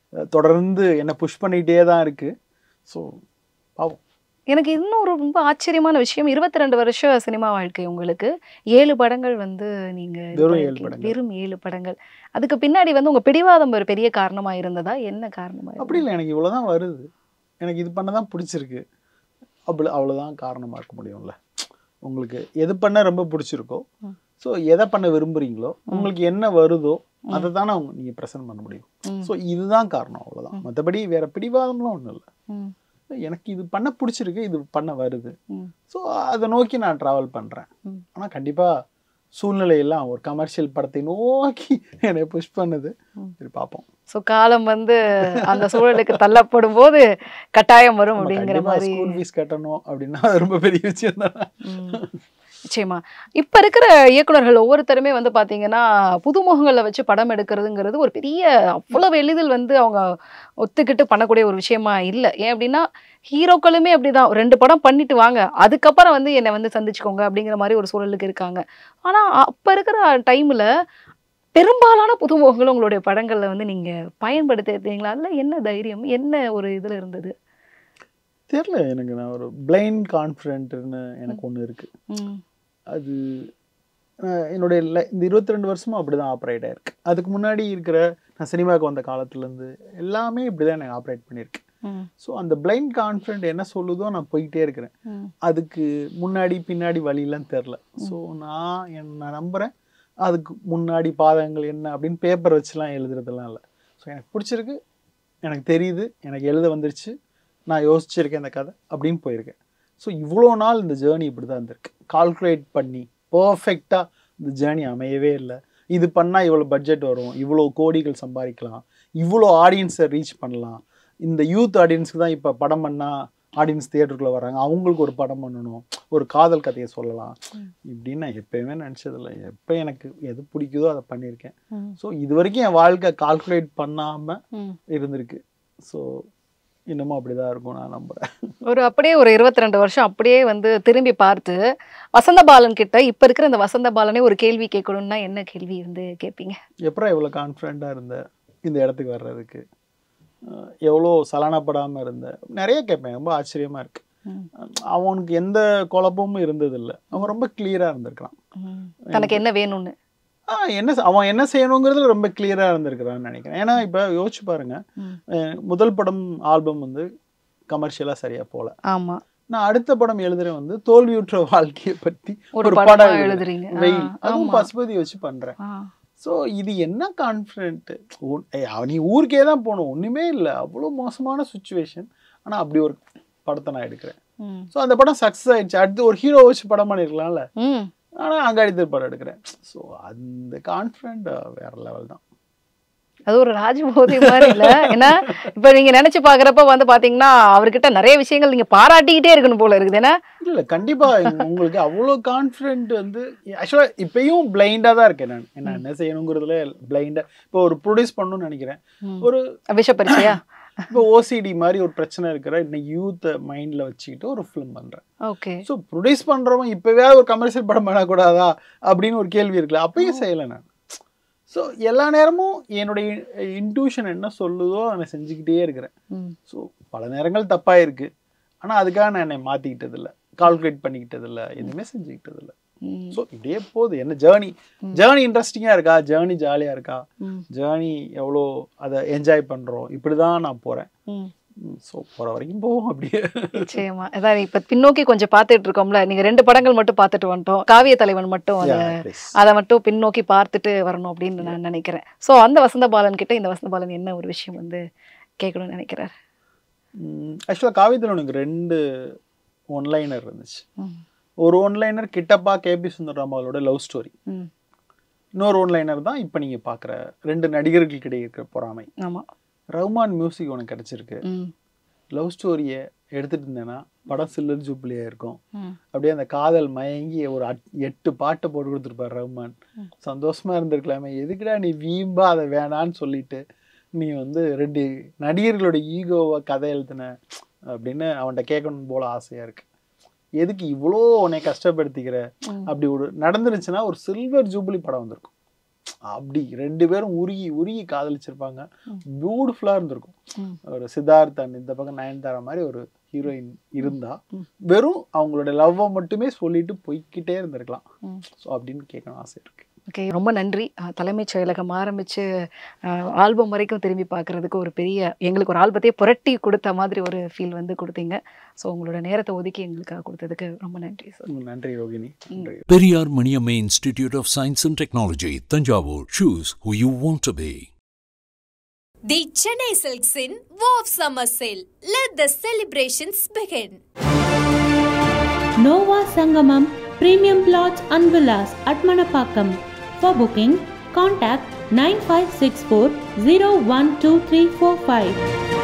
அஹ் தொடர்ந்து என்னை புஷ் பண்ணிகிட்டே தான் இருக்கு ஸோ பாவம் எனக்கு இன்னும் ஒரு ரொம்ப ஆச்சரியமான விஷயம் இருபத்தி ரெண்டு வருஷ சினிமா வாழ்க்கை உங்களுக்கு ஏழு படங்கள் வந்து நீங்க இது வெறும் ஏழு பண்ணிருக்கீங்க. படங்கள். வெறும் ஏழு படங்கள் அதுக்கு பின்னாடி வந்து உங்க பிடிவாதம் ஒரு பெரிய காரணமா இருந்ததா என்ன காரணமா இருந்தது? அப்படி இல்லை எனக்கு இவ்வளோதான் வருது எனக்கு இது பண்ண தான் பிடிச்சிருக்கு அப்படி அவ்வளோதான் காரணமாக இருக்க முடியும்ல உங்களுக்கு எது பண்ண ரொம்ப பிடிச்சிருக்கோ ம். ஸோ எதை பண்ண விரும்புறீங்களோ உங்களுக்கு என்ன வருதோ ம். அதை தானே அவங்க நீங்கள் ப்ரெசென்ட் பண்ண முடியும் ம். ஸோ இதுதான் காரணம் அவ்வளோதான் மற்றபடி வேற பிடிவாதம்லாம் ஒன்றும் இல்லை ம். எனக்கு இது பண்ண பிடிச்சிருக்கு இது பண்ண வருது ம். ஸோ அதை நோக்கி நான் ட்ராவல் பண்ணுறேன் ம். ஆனால் கண்டிப்பாக சூழ்நிலையெல்லாம் ஒரு கமர்ஷியல் படத்தை நோக்கி என்னை புஷ் பண்ணுது ம். சரி பார்ப்போம் ஸோ காலம் வந்து அந்த சூழலுக்கு தள்ளப்படும் போது கட்டாயம் வரும் அப்படிங்கிற மாதிரி ஸ்கூல் ஃபீஸ் கட்டணும் அப்படின்னா அது ரொம்ப பெரிய விஷயம் தானே ம். நிச்சயமா இப்ப இருக்கிற இயக்குனர்கள் ஒவ்வொருத்தருமே வந்து பாத்தீங்கன்னா புதுமுகங்களை வச்சு படம் எடுக்கிறதுங்கிறது ஒரு பெரிய அவ்வளவு எளிதில் வந்து அவங்க ஒத்துக்கிட்டு பண்ணக்கூடிய ஒரு விஷயமா இல்லை ஏன் அப்படின்னா ஹீரோக்களுமே அப்படிதான் ரெண்டு படம் பண்ணிட்டு வாங்க அதுக்கப்புறம் வந்து என்னை வந்து சந்திச்சுக்கோங்க அப்படிங்கிற மாதிரி ஒரு சூழலுக்கு இருக்காங்க ஆனா அப்ப இருக்கிற டைம்ல பெரும்பாலான புதுமுகங்களும் உங்களுடைய படங்கள்ல வந்து நீங்க பயன்படுத்திருந்தீங்களா இல்ல என்ன தைரியம் என்ன ஒரு இதுல இருந்தது தெரில எனக்கு நான் ஒரு பிளைண்ட் கான்ஃபிடென்ட்னு எனக்கு ஒன்று இருக்கு ம். அது அஹ், என்னுடைய li- இந்த இருபத்தி ரெண்டு வருஷமும் அப்படி தான் ஆப்ரேட் ஆயிருக்கு அதுக்கு முன்னாடி இருக்கிற நான் சினிமாவுக்கு வந்த காலத்துலேருந்து எல்லாமே இப்படி தான் எனக்கு ஆப்ரேட் பண்ணியிருக்கு ம். ஸோ அந்த பிளைண்ட் கான்ஃபிடென்ட் என்ன சொல்லுதோ நான் போய்கிட்டே இருக்கிறேன் ம். அதுக்கு முன்னாடி பின்னாடி வழியெல்லாம் தெரில ஸோ நான் என் நான் நம்புகிறேன் அதுக்கு முன்னாடி பாதங்கள் என்ன அப்படின்னு பேப்பர் வச்சுலாம் எழுதுறதெல்லாம் இல்லை ஸோ எனக்கு பிடிச்சிருக்கு எனக்கு தெரியுது எனக்கு எழுத வந்துருச்சு நான் யோசிச்சிருக்கேன் இந்த கதை அப்படின்னு போயிருக்கேன் ஸோ இவ்வளோ நாள் இந்த ஜேர்னி இப்படி தான் இருந்திருக்கு கால்குலேட் பண்ணி பர்ஃபெக்டாக இந்த ஜேர்னி அமையவே இல்லை இது பண்ணால் இவ்வளோ பட்ஜெட் வரும் இவ்வளோ கோடிகள் சம்பாதிக்கலாம் இவ்வளோ ஆடியன்ஸை ரீச் பண்ணலாம் இந்த யூத் ஆடியன்ஸ்க்கு தான் இப்போ படம் பண்ணால் ஆடியன்ஸ் தியேட்டருக்குள்ளே வராங்க அவங்களுக்கு ஒரு படம் பண்ணணும் ஒரு காதல் கதையை சொல்லலாம் இப்படின்னு நான் எப்பயுமே நினச்சதில்ல எப்போ எனக்கு எது பிடிக்குதோ அதை பண்ணியிருக்கேன் ம். ஸோ இது வரைக்கும் என் வாழ்க்கை கால்குலேட் பண்ணாமல் ம். இருந்திருக்கு ஸோ இன்னமும் அப்படிதான் இருக்கும் நான் நம்புறேன் ஒரு அப்படியே ஒரு இருபத்தி ரெண்டு வருஷம் அப்படியே வந்து திரும்பி பார்த்து வசந்த பாலன் கிட்ட இப்ப இருக்கிற இந்த வசந்த பாலனே ஒரு கேள்வி கேட்கணும்னா என்ன கேள்வி வந்து கேட்பீங்க எப்பறம் இவ்வளோ கான்ஃபிடெண்ட்டாக இருந்த இந்த இடத்துக்கு வர்றதுக்கு அஹ் எவ்வளோ சலனப்படாமல் இருந்த நிறைய கேட்பேன் ரொம்ப ஆச்சரியமா இருக்கு ம். அவனுக்கு எந்த குழப்பமும் இருந்ததில்லை அவன் ரொம்ப கிளியராக இருந்திருக்கான் தனக்கு என்ன வேணும்னு ஆ என்ன செ- அவன் என்ன செய்யணுங்கிறதுல ரொம்ப கிளியராக இருந்திருக்கிறான்னு நினைக்கிறேன் ஏன்னா இப்போ யோசிச்சு பாருங்க ம். அஹ் முதல் படம் ஆல்பம் வந்து கமர்ஷியலாக சரியா போல ஆமா நான் அடுத்த படம் எழுதுறேன் வந்து தோல்வியுற்ற வாழ்க்கையை பத்தி ஒரு ஒரு படம் படம் எழுதுறேன். எழுதுறீங்க ஆ, வெயில் அதுவும் ஆமா. பசுபதி வச்சு பண்றேன் ஆ. ஸோ இது என்ன கான்ஃபிடென்ட் நீ ஊருக்கே தான் போகணும் ஒண்ணுமே இல்லை அவ்வளோ மோசமான சுச்சுவேஷன் ஆனா அப்படி ஒரு படத்தை நான் எடுக்கிறேன் ம். ஸோ அந்த படம் சக்ஸஸ் ஆயிடுச்சு அடுத்து ஒரு ஹீரோ வச்சு படம் பண்ணிருக்கலாம்ல ம். ஆனா அங்காடி திரு படம் எடுக்கிறேன் ஸோ அந்த கான்ஃபிடென்ட் வேற லெவல் தான் அது ஒரு ராஜபோதி மாதிரி இல்ல ஏன்னா இப்ப நீங்க நினைச்சு பாக்குறப்ப வந்து பாத்தீங்கன்னா அவர்கிட்ட நிறைய விஷயங்கள் நீங்க பாராட்டிக்கிட்டே இருக்கணும் போல இருக்குது ஏன்னா இல்ல கண்டிப்பா உங்களுக்கு அவ்வளோ கான்ஃபிடென்ட் வந்து ஆக்சுவலா இப்பயும் பிளைண்டா தான் இருக்கேன் நான் என்ன என்ன செய்யணுங்கிறதுல பிளைண்டா இப்போ ஒரு ப்ரொடியூஸ் பண்ணணும்னு நினைக்கிறேன் ம். ஒரு விஷ பரிச்சையா இப்போ ஓசிடி மாதிரி ஒரு பிரச்சனை இருக்கிற இன்னைக்கு யூத்தை மைண்ட்ல வச்சுக்கிட்டு ஒரு ஃபிலிம் பண்றேன் ஓகே ஸோ ப்ரொடியூஸ் பண்றவன் இப்பவே ஒரு கமர்ஷியல் படம் பண்ணக்கூடாதா அப்படின்னு ஒரு கேள்வி இருக்குல்ல அப்பயும் செய்யலை நான் ஸோ எல்லா நேரமும் என்னுடைய இன்ட்யூஷன் என்ன சொல்லுதோ அதை நான் செஞ்சுக்கிட்டே இருக்கிறேன் ம். ஸோ பல நேரங்கள் தப்பாக இருக்கு ஆனா அதுக்காக நான் என்னை மாற்றிக்கிட்டது இல்லை கால்குலேட் பண்ணிக்கிட்டது இல்லை எதுவுமே செஞ்சுக்கிட்டது இல்லை ம். ஸோ இப்படியே போகுது என்ன ஜேர்னி ஜேர்னி இன்ட்ரெஸ்டிங்காக இருக்கா ஜேர்னி ஜாலியாக இருக்கா ம். ஜேர்னி எவ்வளோ அதை என்ஜாய் பண்ணுறோம் இப்படி தான் நான் போகிறேன் ம். ஸோ போகிற வரைக்கும் போவோம் அப்படியே நிச்சயமா அதான் இப்ப பின்னோக்கி கொஞ்சம் பார்த்துட்டு இருக்கோம்ல நீங்க ரெண்டு படங்கள் மட்டும் பார்த்துட்டு வந்துட்டோம் காவிய தலைவன் மட்டும் அதை Yeah, please. அதை மட்டும் பின்னோக்கி பார்த்துட்டு வரணும் அப்படின்னு நான் நினைக்கிறேன் ஸோ அந்த வசந்த பாலன் கிட்ட இந்த வசந்த பாலன் என்ன ஒரு விஷயம் வந்து கேட்கணும்னு நினைக்கிறார் ஆக்சுவலாக காவியத்தில் உனக்கு ரெண்டு ஒன்லைனர் இருந்துச்சு ம். ஒரு ஒன்லைனர் கிட்டப்பா கேபி சுந்தரம் அவங்களோட லவ் ஸ்டோரி ம். இன்னொரு ஒன்லைனர் தான் இப்போ நீங்கள் பார்க்குற ரெண்டு நடிகர்களுக்கிடையே இருக்கிற பொறாமை ஆமா ரஹ்மான் மியூசிக் உனக்கு கிடச்சிருக்கு ம். லவ் ஸ்டோரியை எடுத்துட்டு இருந்தேன்னா படம் சில்லர் ஜூப்ளியாக இருக்கும் ம். அப்படியே அந்த காதல் மயங்கி ஒரு அட்- எட்டு பாட்டை போட்டு கொடுத்துருப்பார் ரஹ்மான் சந்தோஷமா இருந்திருக்கலாமே எதுக்குடா நீ வீம்பா அதை வேணான்னு சொல்லிட்டு நீ வந்து ரெண்டு நடிகர்களோட ஈகோவை கதை எழுதின அப்படின்னு அவன்கிட்ட கேட்கணும் போல ஆசையா இருக்கு எதுக்கு இவ்வளோ உன்னை கஷ்டப்படுத்திக்கிற ம். அப்படி ஒரு நடந்துருச்சுன்னா ஒரு சில்வர் ஜூப்ளி படம் வந்திருக்கும் அப்படி ரெண்டு பேரும் உருகி உருகி காதலிச்சிருப்பாங்க ம். பியூட்டிஃபுல்லா இருந்திருக்கும் ம். ஒரு சித்தார்த் and இந்த பக்கம் நயன்தாரா மாதிரி ஒரு ஹீரோயின் இருந்தா ம். வெறும் அவங்களோட லவ்வை மட்டுமே சொல்லிட்டு போய்க்கிட்டே இருந்திருக்கலாம் ம். ஸோ அப்படின்னு கேட்கணும் ஆசை இருக்கு ஓகே ரொம்ப நன்றி அஹ், தலைமைச் செயலகம் ஆரம்பிச்சு ஆல்பம் வரைக்கும் திரும்பி பார்க்கறதுக்கு ஒரு பெரிய எங்களுக்கு ஒரு ஆல்பத்தையே புரட்டி கொடுத்த மாதிரி ஒரு ஃபீல் வந்து கொடுத்தீங்க ஸோ உங்களோட நேரத்தை ஒதுக்கி எங்களுக்காக கொடுத்ததுக்கு ரொம்ப நன்றி சார் நன்றி ரோகிணி நன்றி Periyar Maniamma Institute of Science and Technology, Tanjavur. Choose who you want to be. The Chennai Silks in Wow Summer Sale. Let the celebrations begin. Nova Sangamam Premium Plots and Villas at Manapakam. For booking, contact 9564 012345.